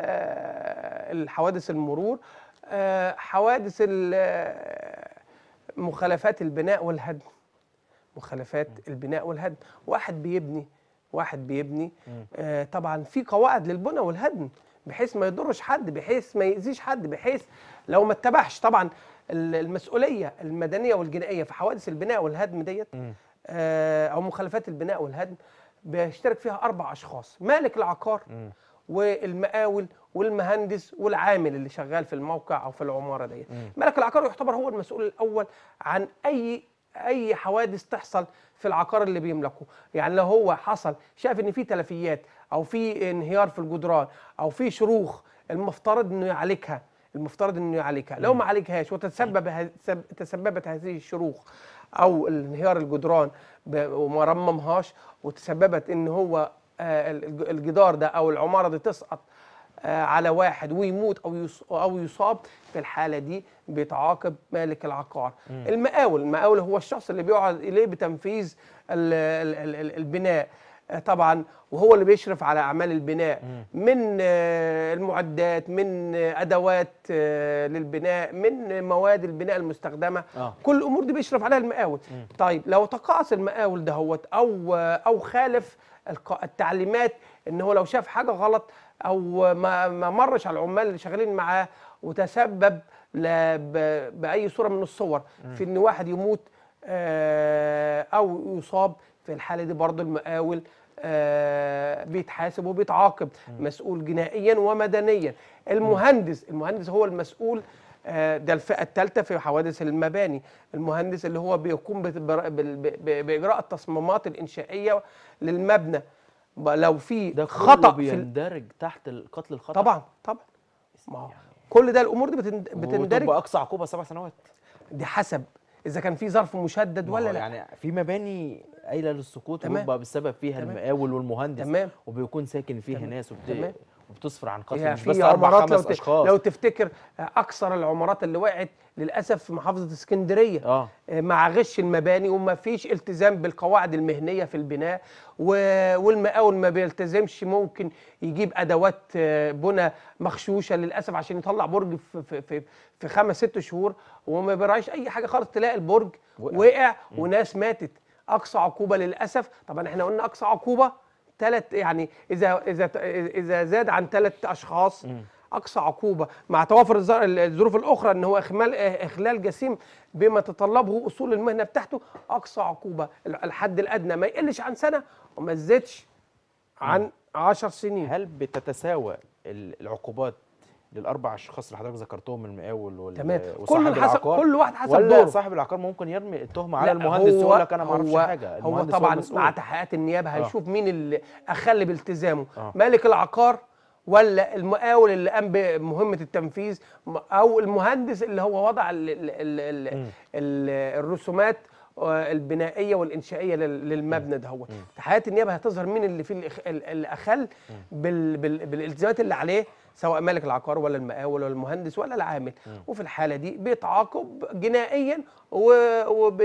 آه، الحوادث المرور آه، حوادث ال- آه، مخالفات البناء والهدم مخالفات البناء والهدم واحد بيبني واحد بيبني آه، طبعا في قواعد للبناء والهدم بحيث ما يضرش حد بحيث ما يأذيش حد بحيث لو ما اتبعش طبعا ال- المسؤوليه المدنيه والجنائيه في حوادث البناء والهدم ديت آه، او مخالفات البناء والهدم بيشترك فيها اربع اشخاص مالك العقار والمقاول والمهندس والعامل اللي شغال في الموقع او في العماره ديت مالك العقار يعتبر هو المسؤول الاول عن اي اي حوادث تحصل في العقار اللي بيملكه يعني لو هو حصل شاف ان في تلفيات او في انهيار في الجدران او في شروخ المفترض انه يعالجها المفترض انه يعالجها لو ما عالجهاش وتسبب ه- سب- تسببت هذه الشروخ او انهيار الجدران ب- وما رممهاش وتسببت ان هو آه، الج- الجدار ده او العماره دي تسقط آه، على واحد ويموت او يص- او يصاب في الحاله دي بيتعاقب مالك العقار المقاول المقاول هو الشخص اللي بيقعد اليه بتنفيذ ال- ال- ال- ال- البناء آه، طبعا وهو اللي بيشرف على اعمال البناء من آه، المعدات من آه، ادوات آه، للبناء من مواد البناء المستخدمه آه. كل الامور دي بيشرف عليها المقاول طيب لو تقاعس المقاول دهوت او او خالف الق- التعليمات ان هو لو شاف حاجه غلط او ما ما مرش على العمال اللي شغالين معاه وتسبب ل- ب- باي صوره من الصور في ان واحد يموت آه، او يصاب في الحاله دي برضه المقاول آه، بيتحاسب وبيتعاقب مسؤول جنائيا ومدنيا المهندس المهندس هو المسؤول آه، ده الفئه الثالثه في حوادث المباني المهندس اللي هو بيقوم بت- بر- بال- ب- ب- باجراء التصميمات الانشائيه للمبنى ب- لو في ده خطا خطا في ال- بيندرج تحت القتل الخطا طبعا طبعا ما هو كل ده الامور دي بتند- بتندرج وتبقى اقصى عقوبه سبع سنوات دي حسب اذا كان في ظرف مشدد ما ولا هو لا يعني في مباني قايله للسقوط تمام. ويبقى بالسبب فيها تمام. المقاول والمهندس تمام. وبيكون ساكن فيها تمام. ناس وبت... تمام. وبتصفر عن قتل يعني مش بس في اربع عمارات لو, خمس ت... اشخاص لو تفتكر اكثر العمارات اللي وقعت للاسف في محافظه اسكندريه اه مع غش المباني وما فيش التزام بالقواعد المهنيه في البناء و... والمقاول ما بيلتزمش ممكن يجيب ادوات آه، بنى مغشوشه للاسف عشان يطلع برج في في في, في خمس ست شهور وما بيراعيش اي حاجه خالص تلاقي البرج وقع. وقع, وقع وناس ماتت اقصى عقوبه للاسف طبعا احنا قلنا اقصى عقوبه ثلاث يعني اذا اذا اذا زاد عن ثلاث اشخاص اقصى عقوبه مع توافر الظر- الظروف الاخرى ان هو اخمال اخلال جسيم بما تتطلبه اصول المهنه بتاعته اقصى عقوبه الحد الادنى ما يقلش عن سنه وما يزيدش عن 10 سنين هل بتتساوى ال- العقوبات للاربع اشخاص اللي حضرتك ذكرتهم المقاول وال... تمام وصاحب كل حسب العقار كل واحد حسب ولا دوره صاحب العقار ممكن يرمي التهمه على لا، المهندس هو- يقول لك انا ما اعرفش هو- حاجه هو المهندس طبعا المسؤول. مع تحقيقات النيابه هيشوف مين اللي اخل بالتزامه آه. مالك العقار ولا المقاول اللي قام بمهمه التنفيذ م- او المهندس اللي هو وضع ال ال ال ال ال الرسومات آه، البنائيه والانشائيه لل- للمبنى ده هو تحقيقات النيابه هتظهر مين اللي فيه الإخ- ال- اللي اخل بال بال بالالتزامات اللي عليه سواء مالك العقار ولا المقاول ولا المهندس ولا العامل وفي الحاله دي بيتعاقب جنائيا و وب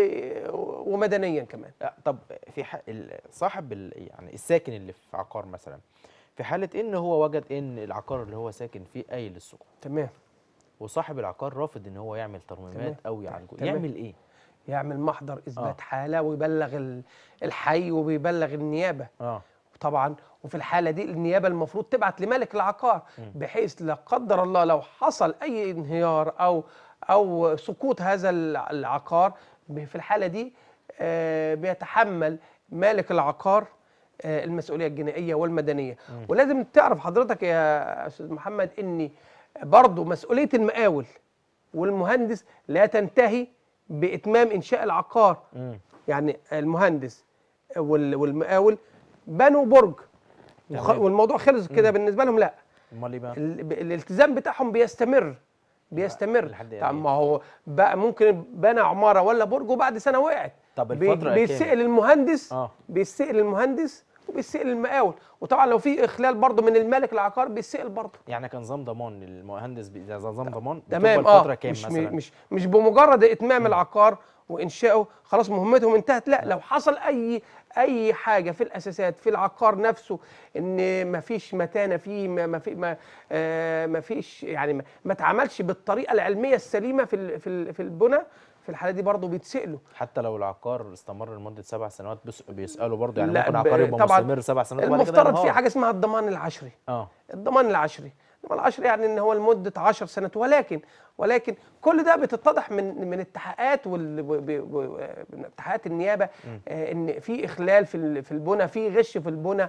ومدنيا كمان آه، طب في ح... ال- صاحب ال... يعني الساكن اللي في عقار مثلا في حاله ان هو وجد ان العقار اللي هو ساكن فيه قايل للسقوط تمام وصاحب العقار رافض ان هو يعمل ترميمات تمام. او يعالجه تمام. يعمل ايه يعمل محضر اثبات آه. حاله ويبلغ ال- الحي وبيبلغ النيابه اه طبعا وفي الحاله دي النيابه المفروض تبعت لمالك العقار بحيث لا قدر الله لو حصل اي انهيار او او سقوط هذا الع- العقار ب- في الحاله دي آه، بيتحمل مالك العقار آه، المسؤوليه الجنائيه والمدنيه ولازم تعرف حضرتك يا استاذ محمد ان برضه مسؤوليه المقاول والمهندس لا تنتهي باتمام انشاء العقار مم. يعني المهندس وال- والمقاول بنوا برج وخ- تمام. والموضوع خلص كده بالنسبه لهم لا امال ايه بقى ال- ب- الالتزام بتاعهم بيستمر بيستمر لحد قد طب إيه؟ ما هو بقى ممكن بنى عماره ولا برج وبعد سنه وقعت طب بي- الفترة بيتسال كام؟ المهندس اه بيتسال المهندس وبيتسال المقاول وطبعا لو في اخلال برضه من المالك العقار بيتسال برضه يعني كان نظام ضمان للمهندس بي- اذا نظام ضمان تمام بتبقى اه الفتره كام مش مثلا مش مش بمجرد اتمام العقار وانشائه خلاص مهمتهم انتهت لا لو حصل اي اي حاجه في الاساسات في العقار نفسه ان ما فيش متانه فيه ما ما في ما, آه ما فيش يعني ما, ما اتعملش بالطريقه العلميه السليمه في ال- في ال- في البنى في الحاله دي برضه بيتسالوا حتى لو العقار استمر لمده سبع سنوات بس بيسالوا برضه يعني لا، ممكن ب- عقار يبقى طبعاً مستمر سبع سنوات وبعد كده المفترض في ينهار. حاجه اسمها الضمان العشري اه الضمان العشري انما العشر يعني ان هو لمده 10 سنوات ولكن ولكن كل ده بتتضح من من التحقيقات وال ب- ب- ب- من اتحادات النيابه آه، ان في اخلال في ال- في البنى في غش في البنى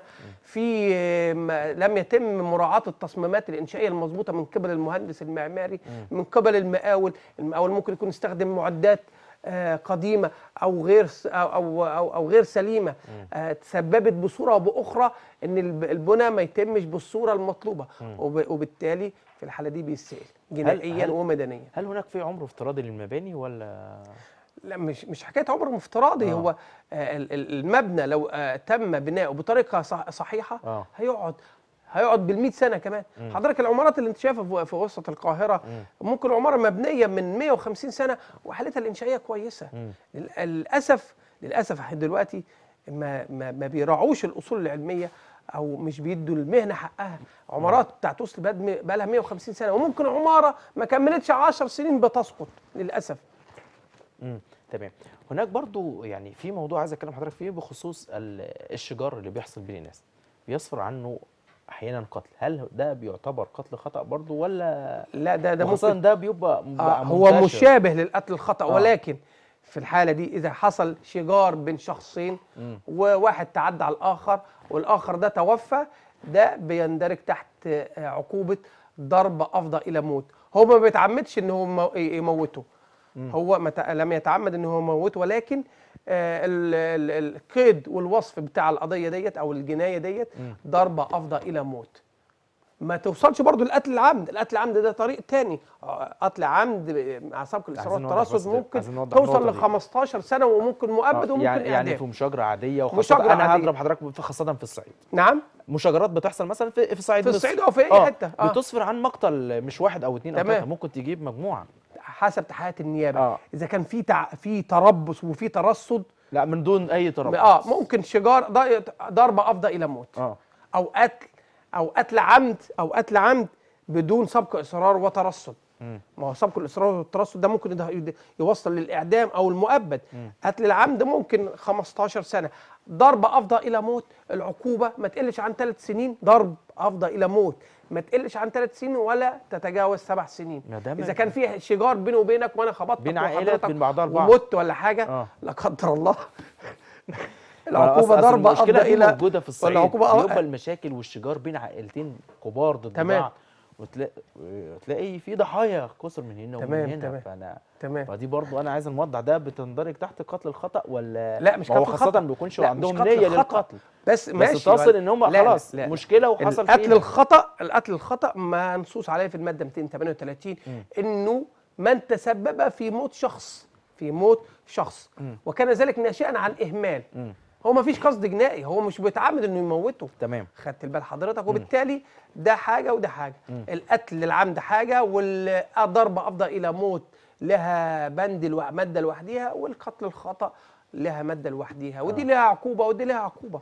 في آه، ما- لم يتم مراعاه التصميمات الانشائيه المضبوطه من قبل المهندس المعماري من قبل المقاول المقاول ممكن يكون استخدم معدات آه، قديمه او غير س- او او او, أو غير سليمه آه، تسببت بصوره او باخرى ان الب- البنى ما يتمش بالصوره المطلوبه وب- وبالتالي في الحاله دي بيسال جنائيا هل- ومدنيا هل هناك في عمر افتراضي للمباني ولا لا مش مش حكايه عمر افتراضي آه. هو آه، ال- ال- المبنى لو آه، تم بناؤه بطريقه صح صحيحه آه. هيقعد هيقعد بال سنه كمان حضرتك العمارات اللي انت شايفها في- في وسط القاهره ممكن عماره مبنيه من 150 سنه وحالتها الانشائيه كويسه لل- للاسف للاسف احنا دلوقتي ما ما, ما بيراعوش الاصول العلميه او مش بيدوا المهنه حقها عمارات بتاعت وسط البلد بقى لها 150 سنه وممكن عماره ما كملتش 10 سنين بتسقط للاسف مم. تمام هناك برضو يعني في موضوع عايز اتكلم حضرتك فيه بخصوص ال- الشجار اللي بيحصل بين الناس بيصفر عنه احيانا قتل هل ده بيعتبر قتل خطا برضو ولا لا ده ده وخاصة ممكن ده بيبقى آه بقى هو منتشر. مشابه للقتل الخطا آه. ولكن في الحاله دي اذا حصل شجار بين شخصين وواحد تعدى على الاخر والاخر ده توفى ده بيندرج تحت آه، عقوبه ضرب افضى الى موت هو ما بيتعمدش ان هو مو- يموته هو ما تع- لم يتعمد ان هو يموته ولكن آه، ال- ال- القيد والوصف بتاع القضيه ديت او الجنايه ديت ضرب افضى الى موت ما توصلش برضو للقتل العمد القتل العمد ده طريق تاني آه، قتل عمد ب- مع سبق الاصرار عايزين نوضح بس والترصد ده، ممكن عايزين نوضح توصل النقطة ل دي. 15 سنه وممكن مؤبد آه، وممكن يعني يعني اعدام في مشاجره عاديه وخاصة مشاجرة انا عادية. هضرب حضرتك في- خاصه في الصعيد نعم مشاجرات بتحصل مثلا في في صعيد في مصر. الصعيد او في اي آه، حته آه. بتسفر عن مقتل مش واحد او اتنين او تمام. تلاته ممكن تجيب مجموعه حسب تحقيقات النيابه آه. اذا كان في تع... في تربص وفي ترصد لا من دون اي تربص اه ممكن شجار ض- ضربه افضى الى موت اه او قتل او قتل عمد او قتل عمد بدون سبق اصرار وترصد ما هو سبق الاصرار والترصد ده ممكن يده- يد- يوصل للاعدام او المؤبد قتل العمد ممكن 15 سنه ضرب افضى الى موت العقوبه ما تقلش عن ثلاث سنين ضرب افضى الى موت ما تقلش عن ثلاث سنين ولا تتجاوز سبع سنين ما ده اذا ما- كان في شجار بيني وبينك وانا خبطتك بين عائلات وحضرتك بين بعضها البعض. ومت ولا حاجه آه. لا قدر الله أصل- العقوبه أصل ضربه افضى المشكله دي الى موجوده في الصعيد والعقوبة- بيبقى المشاكل والشجار بين عائلتين كبار ضد تمام. بعض وتلاقي وتلاقي في ضحايا كسر من هنا ومن تمام، هنا تمام. فانا تمام فدي برضو انا عايز نوضح ده بتندرج تحت قتل الخطا ولا لا مش ما هو قتل خاصه خطأ. ما بيكونش لا، عندهم مش قتل نيه خطأ. للقتل بس ماشي بس تصل ان هم لا، لا، خلاص لا. مشكله وحصل القتل فيها. الخطا القتل الخطا منصوص عليه في الماده 238 انه من تسبب في موت شخص في موت شخص وكان ذلك ناشئا عن اهمال هو ما فيش قصد جنائي هو مش بيتعمد انه يموته تمام خدت البال حضرتك وبالتالي ده حاجه وده حاجه القتل للعمد حاجه والضرب افضى الى موت لها بند الو... ماده لوحديها والقتل الخطا لها ماده لوحديها ودي لها عقوبه ودي لها عقوبه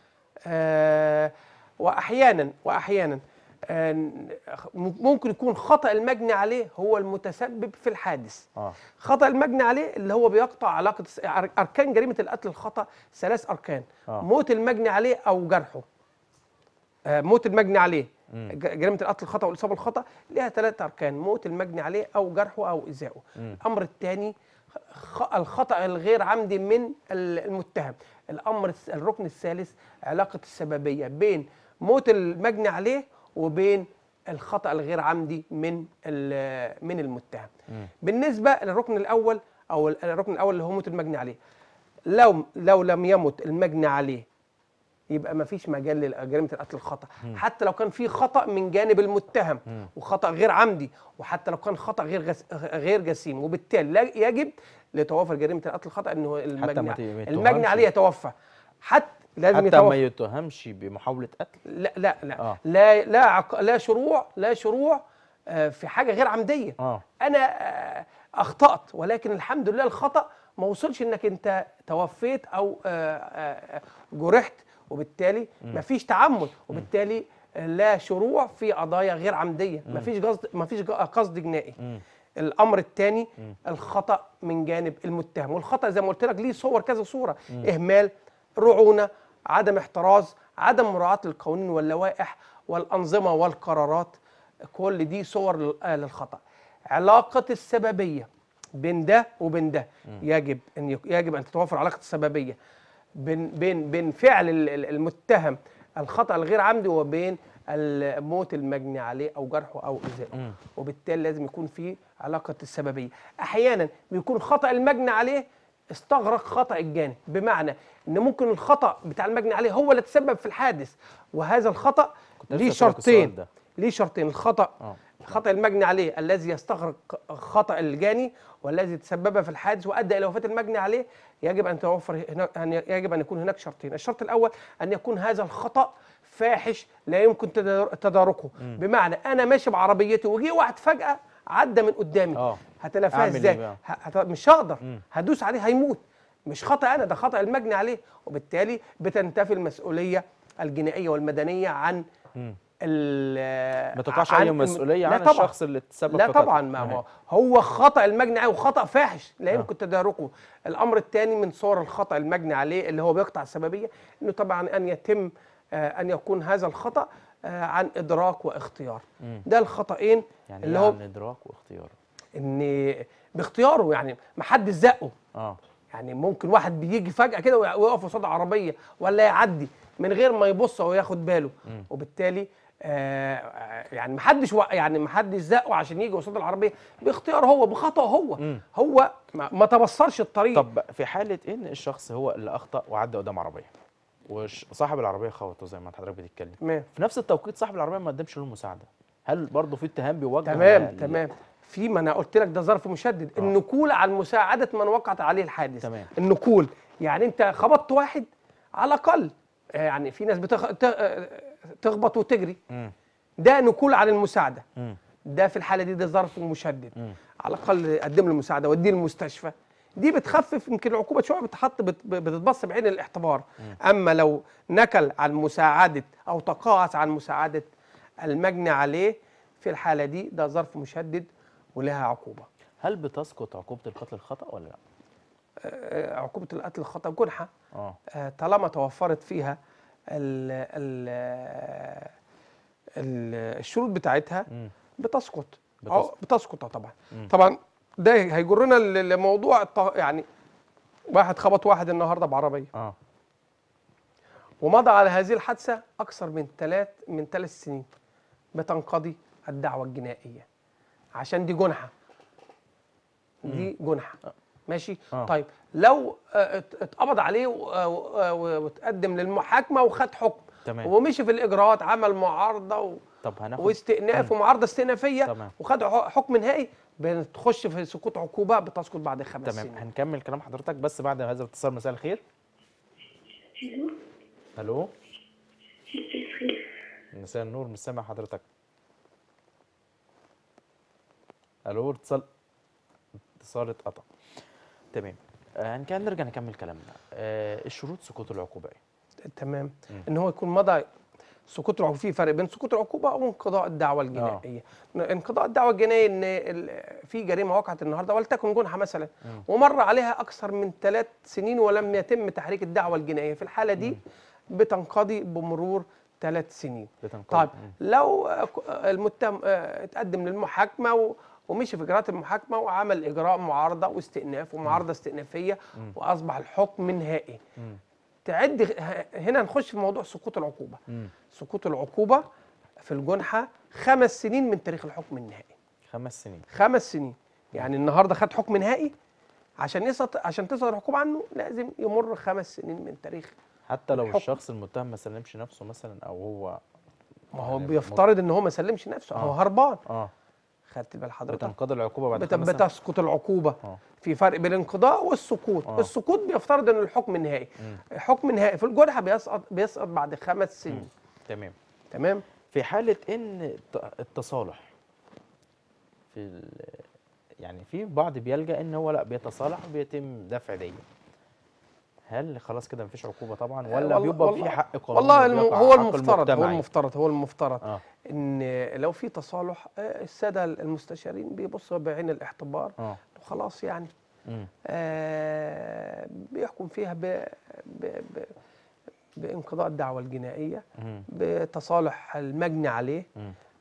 آه واحيانا واحيانا آه ممكن يكون خطا المجني عليه هو المتسبب في الحادث اه خطا المجني عليه اللي هو بيقطع علاقه الس- أر- اركان جريمه القتل الخطا ثلاث اركان آه. موت المجني عليه او جرحه آه، موت المجني عليه ج- جريمه القتل الخطا والاصابه الخطا ليها ثلاث اركان موت المجني عليه او جرحه او ايذائه الامر الثاني خ- الخطا الغير عمدي من ال- المتهم الامر الس- الركن الثالث علاقه السببيه بين موت المجني عليه وبين الخطا الغير عمدي من ال- من المتهم بالنسبه للركن الاول او ال- الركن الاول اللي هو موت المجني عليه لو لو لم يمت المجني عليه يبقى ما فيش مجال لجريمه القتل الخطا حتى لو كان في خطا من جانب المتهم وخطا غير عمدي وحتى لو كان خطا غير غس غير جسيم وبالتالي لا يجب لتوافر جريمه القتل الخطا انه المجني ما ت- ما المجني يتهمش. عليه يتوفى حتى لازم حتى يتوفى ما يتهمش بمحاوله قتل لا لا لا آه. لا لا عق... لا شروع لا شروع آه، في حاجه غير عمديه اه انا آه، اخطات ولكن الحمد لله الخطا ما وصلش انك انت توفيت او آه، آه، جرحت وبالتالي ما فيش تعمد وبالتالي لا شروع في قضايا غير عمديه ما فيش قصد ما فيش قصد جنائي الامر الثاني الخطا من جانب المتهم والخطا زي ما قلت لك ليه صور كذا صوره اهمال رعونه عدم احتراز عدم مراعاه للقوانين واللوائح والانظمه والقرارات كل دي صور لل- آه للخطا علاقه السببيه بين ده وبين ده يجب ان يك- يجب ان تتوفر علاقه السببيه بين بين بين فعل ال- ال- المتهم الخطا الغير عمدي وبين الموت المجني عليه او جرحه او ايذائه وبالتالي لازم يكون في علاقه السببيه احيانا بيكون خطا المجني عليه استغرق خطا الجاني بمعنى ان ممكن الخطا بتاع المجني عليه هو اللي تسبب في الحادث وهذا الخطا لسه ليه أسألك السؤال شرطين ده. ليه شرطين الخطا آه. خطا المجني عليه الذي يستغرق خطا الجاني والذي تسبب في الحادث وادى الى وفاه المجني عليه يجب ان توفر هنا أن يجب ان يكون هناك شرطين الشرط الاول ان يكون هذا الخطا فاحش لا يمكن تدار- تداركه بمعنى انا ماشي بعربيتي وجي واحد فجاه عدى من قدامي آه. هتلافاه أعمل إيه ازاي بقى؟ ه- هت- مش هقدر هدوس عليه هيموت مش خطا انا ده خطا المجني عليه وبالتالي بتنتفي المسؤوليه الجنائيه والمدنيه عن ال- ما تقعش عن اي الم- مسؤوليه لا عن طبعاً. الشخص اللي تسبب لا في قتله. طبعا ما هو نهائي. هو خطا المجني عليه وخطا فاحش لا يمكن تداركه الامر الثاني من صور الخطا المجني عليه اللي هو بيقطع السببيه انه طبعا ان يتم آه، ان يكون هذا الخطا آه، عن ادراك واختيار ده الخطأين يعني اللي اللي هو عن ادراك واختيار ان باختياره يعني ما حد زقه اه يعني ممكن واحد بيجي فجأة كده ويق- ويقف قصاد عربية ولا يعدي من غير ما يبص او ياخد باله وبالتالي آه آه، يعني محدش و- يعني محدش زقه عشان يجي قصاد العربية باختياره هو بخطأ هو هو ما, ما تبصرش الطريق طب في حاله ان الشخص هو اللي اخطا وعدى قدام عربيه وصاحب العربيه خبطه زي ما حضرتك بتتكلم تمام في نفس التوقيت صاحب العربيه ما قدمش له مساعده هل برضه في اتهام بيوجه تمام لل- تمام في ما انا قلت لك ده ظرف مشدد النكول عن مساعده من وقعت عليه الحادث تمام. النكول يعني انت خبطت واحد على الاقل آه، يعني في ناس بتخ... ت- آه، تخبط وتجري مم. ده نكول عن المساعده مم. ده في الحاله دي ده ظرف مشدد على الاقل قدم له مساعده وديه المستشفى دي بتخفف يمكن العقوبه شويه بتحط بت- بتتبص بعين الاعتبار اما لو نكل عن مساعده او تقاعس عن مساعده المجني عليه في الحاله دي ده ظرف مشدد ولها عقوبه هل بتسقط عقوبه القتل الخطا ولا لا؟ آه، عقوبه القتل الخطا جنحه اه آه، طالما توفرت فيها ال ال ال الشروط بتاعتها مم. بتسقط بتسقط. أو بتسقط آه طبعا طبعا ده هيجرنا ل- لموضوع الط- يعني واحد خبط واحد النهارده بعربيه اه ومضى على هذه الحادثه اكثر من ثلاث من ثلاث سنين بتنقضي الدعوه الجنائيه عشان دي جنحه دي جنحه ماشي آه. طيب لو آه، ات- اتقبض عليه و- و- و- واتقدم للمحاكمه وخد حكم تمام. ومشي في الاجراءات عمل معارضه و... طب هناخد واستئناف ومعارضه استئنافيه تمام. وخد ح- حكم نهائي بتخش في سقوط عقوبه بتسقط بعد خمس تمام سنين هنكمل كلام حضرتك بس بعد هذا الاتصال مساء الخير الو مساء النور مش سامع حضرتك الو اتصال اتصال اتقطع تمام آه هنكمل نرجع نكمل كلامنا آه الشروط سقوط العقوبه ايه تمام ان هو يكون مضى سقوط العقوبه في فرق بين سقوط العقوبه وانقضاء الدعوه الجنائيه انقضاء الدعوه الجنائيه ان ال- في جريمه وقعت النهارده ولتكن جنحه مثلا ومر عليها اكثر من ثلاث سنين ولم يتم تحريك الدعوه الجنائيه في الحاله دي بتنقضي بمرور ثلاث سنين بتنقضي. طيب مم. لو آه، ك- آه، المتهم آه، اتقدم للمحاكمه و- ومشي في اجراءات المحاكمه وعمل اجراء معارضه واستئناف ومعارضه استئنافيه واصبح الحكم نهائي تعد ه- هنا نخش في موضوع سقوط العقوبه مم. سقوط العقوبه في الجنحه خمس سنين من تاريخ الحكم النهائي خمس سنين خمس سنين يعني النهارده خد حكم نهائي عشان يسقط عشان تصدر العقوبه عنه لازم يمر خمس سنين من تاريخ حتى لو الحكم. الشخص المتهم ما سلمش نفسه مثلا او هو ما هو يعني بيفترض ان هو ما سلمش نفسه هو آه. هربان اه خدت بال حضرتك بتنقضي العقوبه بعد بت- خمس سنين بتسقط العقوبه آه. في فرق بين الانقضاء والسقوط آه. السقوط بيفترض ان الحكم نهائي حكم نهائي في الجنحه بيسقط بيسقط بعد خمس سنين تمام تمام في حالة إن الت- التصالح في ال- يعني في بعض بيلجأ إن هو لا بيتصالح وبيتم دفع دية هل خلاص كده مفيش عقوبة طبعا ولا والله- بيبقى والله- في حق قانوني والله الم... وبيقع هو حق المفترض هو المجتمعي؟ المفترض هو المفترض اه ان لو في تصالح آه، الساده المستشارين بيبصوا بعين الاعتبار اه خلاص يعني مم. آه بيحكم فيها ب... ب... ب... بانقضاء الدعوه الجنائيه مم. بتصالح المجني عليه مم.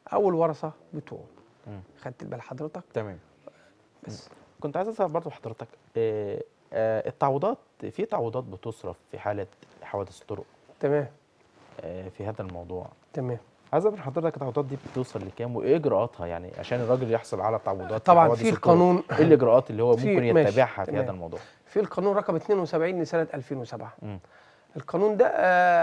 او الورثه بتوعه مم. خدت بال حضرتك تمام بس كنت عايز اسال برضه حضرتك آه، آه، التعويضات في تعويضات بتصرف في حاله حوادث الطرق تمام آه، في هذا الموضوع تمام عايز اعرف حضرتك التعويضات دي بتوصل لكام وايه اجراءاتها يعني عشان الراجل يحصل على تعويضات طبعا حوادث في الطرق؟ القانون ايه الاجراءات اللي هو في- ممكن ماشي، يتبعها في تمام. هذا الموضوع في القانون رقم 72 لسنه 2007 مم. القانون ده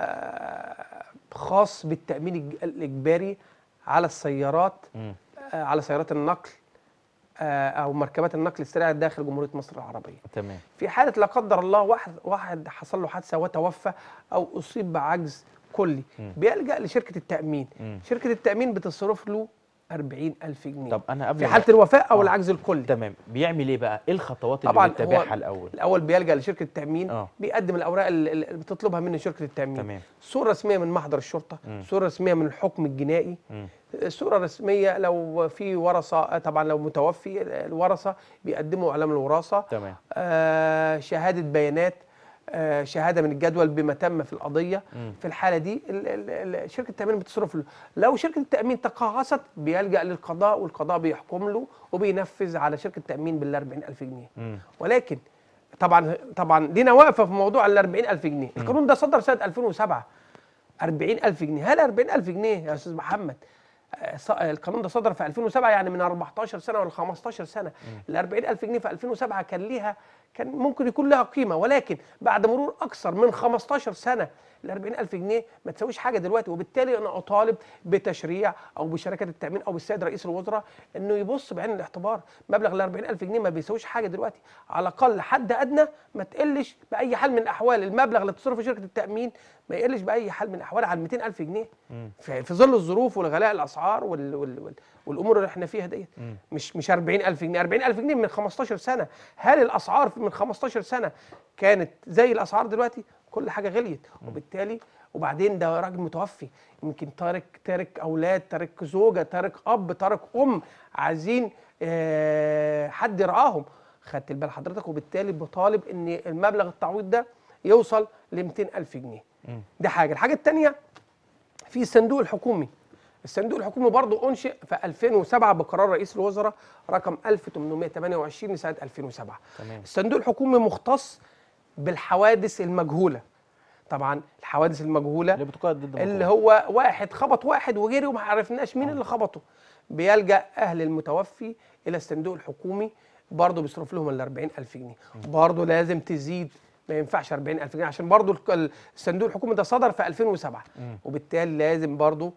آه، خاص بالتامين الج- الاجباري على السيارات مم. آه، على سيارات النقل آه، او مركبات النقل السريع داخل جمهوريه مصر العربيه تمام في حاله لا قدر الله واحد واحد حصل له حادثه وتوفى او اصيب بعجز كلي مم. بيلجا لشركه التامين مم. شركه التامين بتصرف له 40000 جنيه طب انا قبل في ما- حاله الوفاه او آه. العجز الكلي تمام بيعمل ايه بقى ايه الخطوات اللي طبعاً هو- بيتبعها الاول الاول بيلجا لشركه التامين آه. بيقدم الاوراق اللي اللي بتطلبها منه شركه التامين تمام صوره رسميه من محضر الشرطه مم. صوره رسميه من الحكم الجنائي مم. صوره رسميه لو في ورثه طبعا لو متوفي الورثه بيقدموا اعلام الوراثه تمام آه، شهاده بيانات آه، شهاده من الجدول بما تم في القضيه مم. في الحاله دي ال- ال- ال- شركه التامين بتصرف له لو شركه التامين تقاعست بيلجا للقضاء والقضاء بيحكم له وبينفذ على شركه التامين بال 40000 جنيه مم. ولكن طبعا طبعا لينا واقفه في موضوع ال 40000 جنيه القانون ده صدر سنه 2007 40000 جنيه هل 40000 جنيه يا استاذ محمد آه، ص- آه، القانون ده صدر في 2007 يعني من 14 سنه ولا 15 سنه ال 40000 جنيه في 2007 كان ليها كان ممكن يكون لها قيمه ولكن بعد مرور اكثر من 15 سنه ال 40000 جنيه ما تساويش حاجه دلوقتي وبالتالي انا اطالب بتشريع او بشركات التامين او بالسيد رئيس الوزراء انه يبص بعين الاعتبار مبلغ ال 40000 جنيه ما بيساويش حاجه دلوقتي على الاقل حد ادنى ما تقلش باي حال من الاحوال المبلغ اللي بتصرفه شركه التامين ما يقلش باي حال من الاحوال عن 200000 جنيه في, في ظل الظروف والغلاء الاسعار وال وال وال والامور اللي احنا فيها ديت مش مش 40000 جنيه 40000 جنيه من 15 سنه هل الاسعار من 15 سنه كانت زي الاسعار دلوقتي كل حاجه غليت وبالتالي وبعدين ده راجل متوفي يمكن تارك تارك اولاد تارك زوجه تارك اب تارك ام عايزين آه، حد يرعاهم خدت بال حضرتك وبالتالي بطالب ان المبلغ التعويض ده يوصل ل 200000 جنيه ده حاجه الحاجه الثانيه في الصندوق الحكومي الصندوق الحكومي برضه انشئ في 2007 بقرار رئيس الوزراء رقم 1828 لسنه 2007 تمام. الصندوق الحكومي مختص بالحوادث المجهوله طبعا الحوادث المجهوله اللي بتقاد ضد اللي الموضوع. هو واحد خبط واحد وجري وما عرفناش مين اللي خبطه بيلجا اهل المتوفي الى الصندوق الحكومي برضه بيصرف لهم ال 40000 جنيه برضه لازم تزيد ما ينفعش 40000 جنيه عشان برضه الك- الصندوق الحكومي ده صدر في 2007 وبالتالي لازم برضه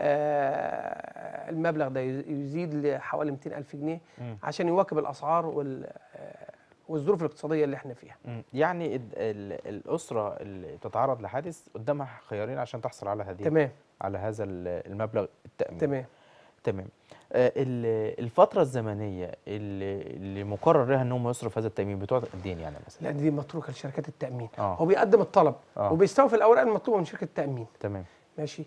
آه المبلغ ده يزيد لحوالي 200000 جنيه عشان يواكب الاسعار وال آه، والظروف الاقتصاديه اللي احنا فيها مم. يعني ال- ال- الاسره اللي تتعرض لحادث قدامها خيارين عشان تحصل على هذه تمام على هذا ال- المبلغ التامين تمام تمام آه، ال- الفتره الزمنيه اللي, اللي مقرر لها ان هم يصرف هذا التامين بتقعد قد ايه يعني مثلا لا دي متروكه لشركات التامين آه. هو بيقدم الطلب آه. وبيستوفي الاوراق المطلوبه من شركه التامين تمام ماشي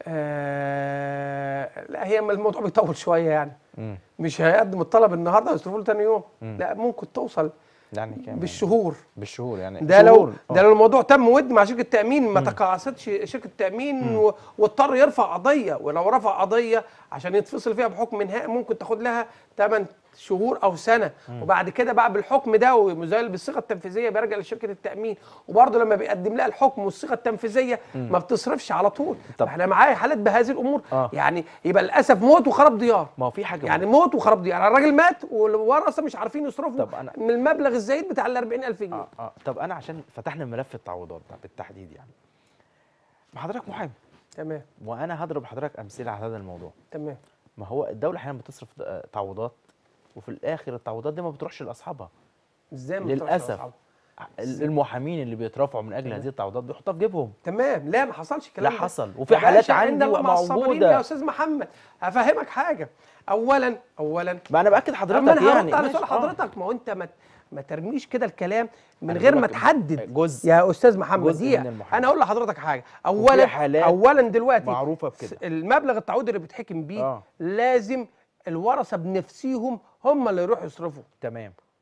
آه لا هي الموضوع بيطول شويه يعني مم. مش هيقدم الطلب النهارده ويصرفوا له تاني يوم مم. لا ممكن توصل يعني كام يعني؟ بالشهور بالشهور يعني ده لو شهور. ده آه. لو الموضوع تم ود مع شركه تامين ما تقاعستش شركه التامين و- واضطر يرفع قضيه ولو رفع قضيه عشان يتفصل فيها بحكم انهاء ممكن تاخد لها 8 شهور او سنه وبعد كده بقى بالحكم ده وزي بالصيغه التنفيذيه بيرجع لشركه التامين وبرضه لما بيقدم لها الحكم والصيغه التنفيذيه ما بتصرفش على طول طب. احنا معايا حالات بهذه الامور آه. يعني يبقى للاسف موت وخراب ديار ما هو في حاجه يعني موت وخراب ديار يعني الراجل مات والورثه مش عارفين يصرفوا طب أنا- من المبلغ الزايد بتاع ال 40000 جنيه اه اه طب انا عشان فتحنا ملف التعويضات ده بالتحديد يعني ما حضرتك محامي تمام وانا هضرب حضرتك امثله على هذا الموضوع تمام ما هو الدوله احيانا بتصرف آه، تعويضات وفي الاخر التعويضات دي ما بتروحش لاصحابها ازاي ما بتروحش للاسف لأصحابه؟ ال- المحامين اللي بيترافعوا من اجل هذه التعويضات بيحطوها في جيبهم تمام لا ما حصلش الكلام لا ده. حصل وفي يا حالات باشا عندي عندما مع الصابرين موجودة. يا استاذ محمد هفهمك حاجه اولا اولا ما انا باكد اما حضرتك انا يعني هرد على ماشي، سؤال آه. حضرتك ما هو انت ما ما ترميش كده الكلام من أنا غير بقول ما لك تحدد جزء يا استاذ محمد جزء دي من المحاماة. انا اقول لحضرتك حاجه اولا حالات اولا دلوقتي معروفة بكده. س- المبلغ التعويض اللي بيتحكم بيه آه. لازم الورثه بنفسيهم هم اللي يروحوا يصرفوا تمام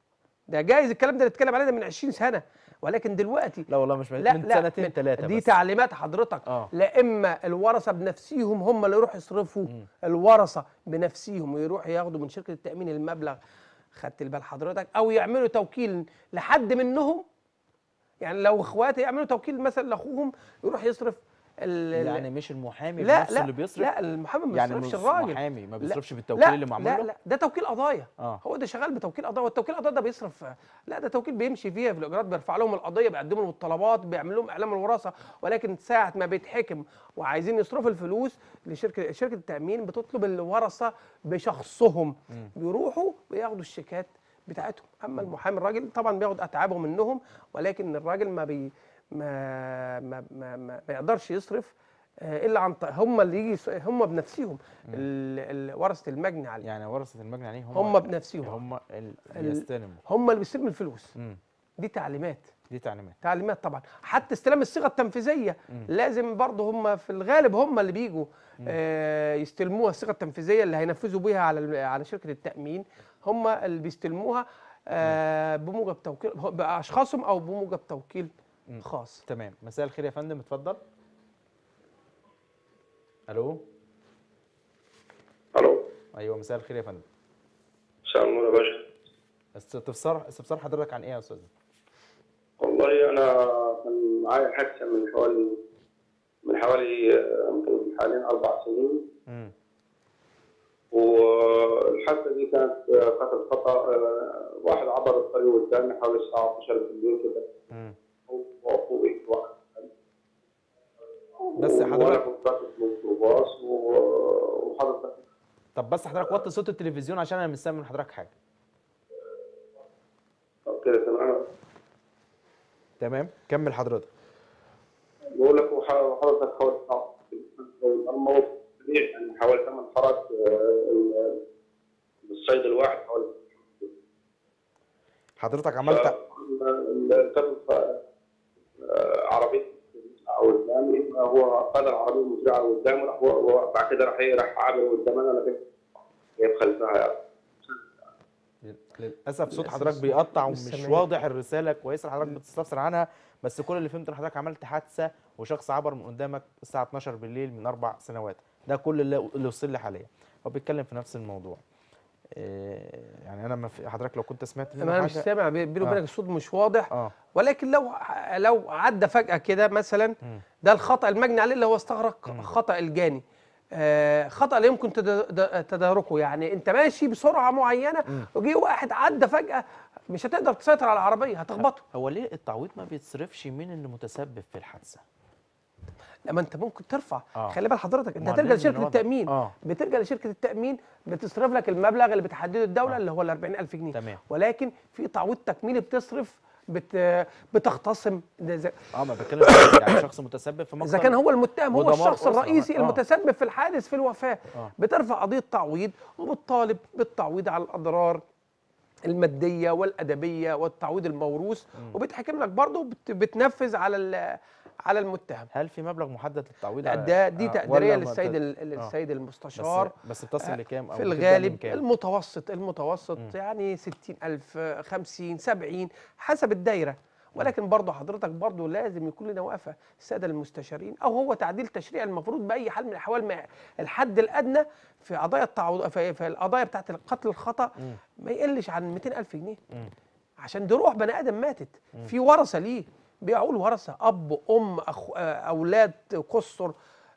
ده جايز الكلام ده اللي اتكلم عليه ده من 20 سنه ولكن دلوقتي لا والله مش من, لا من لا سنتين من- ثلاثه دي بس. تعليمات حضرتك اه لا اما الورثه بنفسيهم هم اللي يروحوا يصرفوا الورثه بنفسيهم ويروحوا ياخدوا من شركه التامين المبلغ خدت البال حضرتك او يعملوا توكيل لحد منهم يعني لو اخواتي يعملوا توكيل مثلا لاخوهم يروح يصرف ال- ال- يعني مش المحامي لا بنفسه لا اللي بيصرف لا المحامي ما يعني بيصرفش مش الراجل محامي ما لا، بيصرفش بالتوكيل لا اللي معمول لا له لا ده توكيل قضايا اه هو ده شغال بتوكيل قضايا والتوكيل القضايا ده بيصرف لا ده توكيل بيمشي فيها في الاجراءات بيرفع لهم القضيه بيقدموا لهم الطلبات بيعمل لهم اعلام الوراثه ولكن ساعه ما بيتحكم وعايزين يصرفوا الفلوس لشركه شركه التامين بتطلب الورثه بشخصهم مم. بيروحوا وياخدوا الشيكات بتاعتهم اما المحامي الراجل طبعا بياخد اتعابه منهم ولكن الراجل ما بي ما ما ما, ما, ما يقدرش يصرف آه، الا عن ط- هم اللي يجي يس- هم بنفسهم ال- ال- ورثه المجني عليه يعني ورثه المجني عليه هم هم بنفسهم هم ال- ال- يستلموا هم اللي بيستلموا الفلوس مم. دي تعليمات دي تعليمات تعليمات طبعا حتى استلام الصيغه التنفيذيه مم. لازم برضه هم في الغالب هم اللي بيجوا آه يستلموها الصيغه التنفيذيه اللي هينفذوا بيها على ال- على شركه التامين هم اللي بيستلموها آه بموجب توكيل باشخاصهم او بموجب توكيل مم. خاص تمام مساء الخير يا فندم اتفضل الو الو ايوه مساء الخير يا فندم مساء النور يا باشا استفسار استفسار حضرتك عن ايه يا استاذ والله انا كان معايا حادثه من حوالي من حوالي آه، يمكن حاليا اربع سنين امم والحادثه دي كانت آه، كانت خطا آه، واحد عبر الطريق قدامي حوالي الساعه 12 بالليل كده امم وفوقي واحد بس وانا حضرتك كنت راكب ميكروباص و- وحضرتك طب بس حضرتك وطي صوت التلفزيون عشان انا مش سامع من حضرتك حاجه طب كده تمام تمام كمل حضرتك بقول لك وح- وحضرتك حوالي الساعه الموت سريع يعني حوالي ثمان حارات آه، ال- الصيد الواحد حوالي حضرتك عملت كانت عربية أو قدامي هو قاد العربية المسرعة قدامي راح وبعد كده راح إيه راح عابر قدام أنا لكن جايب خلفها يعني للاسف صوت للأسف حضرتك صوت بيقطع مش ومش سامعين. واضح الرساله كويسه اللي حضرتك بتستفسر عنها بس كل اللي فهمته ان حضرتك عملت حادثه وشخص عبر من قدامك الساعه 12 بالليل من اربع سنوات ده كل اللي اللي وصل لي حاليا هو بيتكلم في نفس الموضوع إيه، يعني انا ما في حضرتك لو كنت سمعت منه انا مش حاجه سامع بي- بيني آه. وبينك الصوت مش واضح اه ولكن لو لو عدى فجأة كده مثلا مم. ده الخطأ المجني عليه اللي هو استغرق مم. خطأ الجاني آه خطأ لا يمكن تدا- دا- تداركه يعني انت ماشي بسرعة معينة مم. وجي واحد عدى فجأة مش هتقدر تسيطر على العربية هتخبطه هو ليه التعويض ما بيتصرفش من اللي متسبب في الحادثه لما انت ممكن ترفع آه. خلي بال حضرتك انت ما هترجع لازم لشركة نوضح. التأمين اه بترجع لشركة التأمين بتصرف لك المبلغ اللي بتحدده الدولة آه. اللي هو ال 40000 جنيه تمام ولكن في تعويض تكميلي بتصرف بت بتختصم ده زي- اه ما بتكلم في- يعني شخص متسبب في مقتل اذا كان هو المتهم هو ودمار الشخص أسرة. الرئيسي آه. المتسبب في الحادث في الوفاه آه. بترفع قضيه تعويض وبتطالب بالتعويض على الاضرار الماديه والادبيه والتعويض الموروث وبتحكم لك برضه بت- بتنفذ على ال- على المتهم هل في مبلغ محدد للتعويض لا، على- ده دي آه، تقديريه ولا ما للسيد بت- ال- آه. السيد بس المستشار بس بتصل لكام او في بتبدأ من الغالب كام؟ المتوسط المتوسط مم. يعني 60000 50 70 حسب الدايره ولكن برضه حضرتك برضه لازم يكون لنا وقفه الساده المستشارين او هو تعديل تشريع المفروض باي حال من الاحوال ما الحد الادنى في قضايا التعويض في, في القضايا بتاعت القتل الخطا مم. ما يقلش عن 200000 جنيه مم. عشان دي روح بني ادم ماتت في ورثه ليه بيعول ورثه اب ام أخ آه، اولاد قصر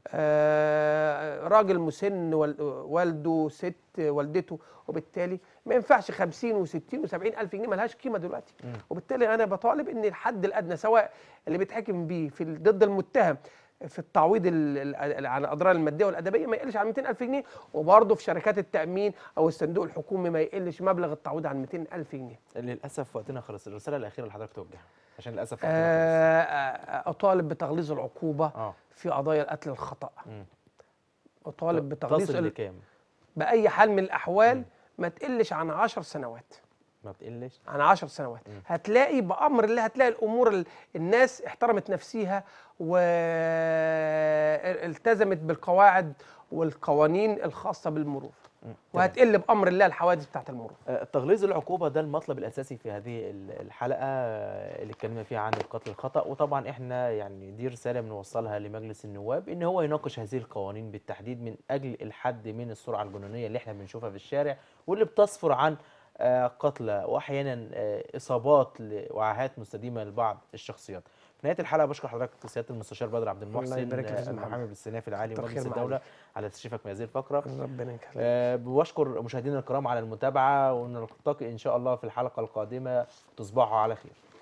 آه، راجل مسن وال- والده ست والدته وبالتالي ما ينفعش 50 و60 و70 الف جنيه ملهاش قيمه دلوقتي مم. وبالتالي انا بطالب ان الحد الادنى سواء اللي بيتحكم بيه في ال- ضد المتهم في التعويض ال- ال- عن الاضرار الماديه والادبيه ما يقلش عن 200000 جنيه وبرضه في شركات التامين او الصندوق الحكومي ما يقلش مبلغ التعويض عن 200000 جنيه للاسف وقتنا خلص الرساله الاخيره اللي حضرتك توجهها عشان للاسف وقتنا آه، آه، اطالب بتغليظ العقوبه خلص اه في قضايا القتل الخطا مم. اطالب بتغليظ تصل ال- لكام باي حال من الاحوال مم. ما تقلش عن 10 سنوات ما بتقلش عن 10 سنوات مم. هتلاقي بامر الله هتلاقي الامور ال- الناس احترمت نفسيها والتزمت بالقواعد والقوانين الخاصه بالمرور وهتقل بامر الله الحوادث بتاعت المرور آه، تغليظ العقوبة ده المطلب الأساسي في هذه ال- الحلقة آه، اللي اتكلمنا فيها عن القتل الخطأ وطبعا احنا يعني دي رسالة بنوصلها لمجلس النواب إن هو يناقش هذه القوانين بالتحديد من أجل الحد من السرعة الجنونية اللي احنا بنشوفها في الشارع واللي بتصفر عن آه، قتلى وأحيانا آه، إصابات وعاهات مستديمة لبعض الشخصيات. في نهاية الحلقة بشكر حضرتك سيادة المستشار بدر عبد المحسن يبارك لك يا آه، أستاذ محمد. المحامي بالسناف العالي كتر ومجلس خير الدولة معاليك. على تشريفك في هذه الفقرة. ربنا يكرمك آه، بشكر مشاهدينا الكرام على المتابعة ونلتقي إن شاء الله في الحلقة القادمة تصبحوا على خير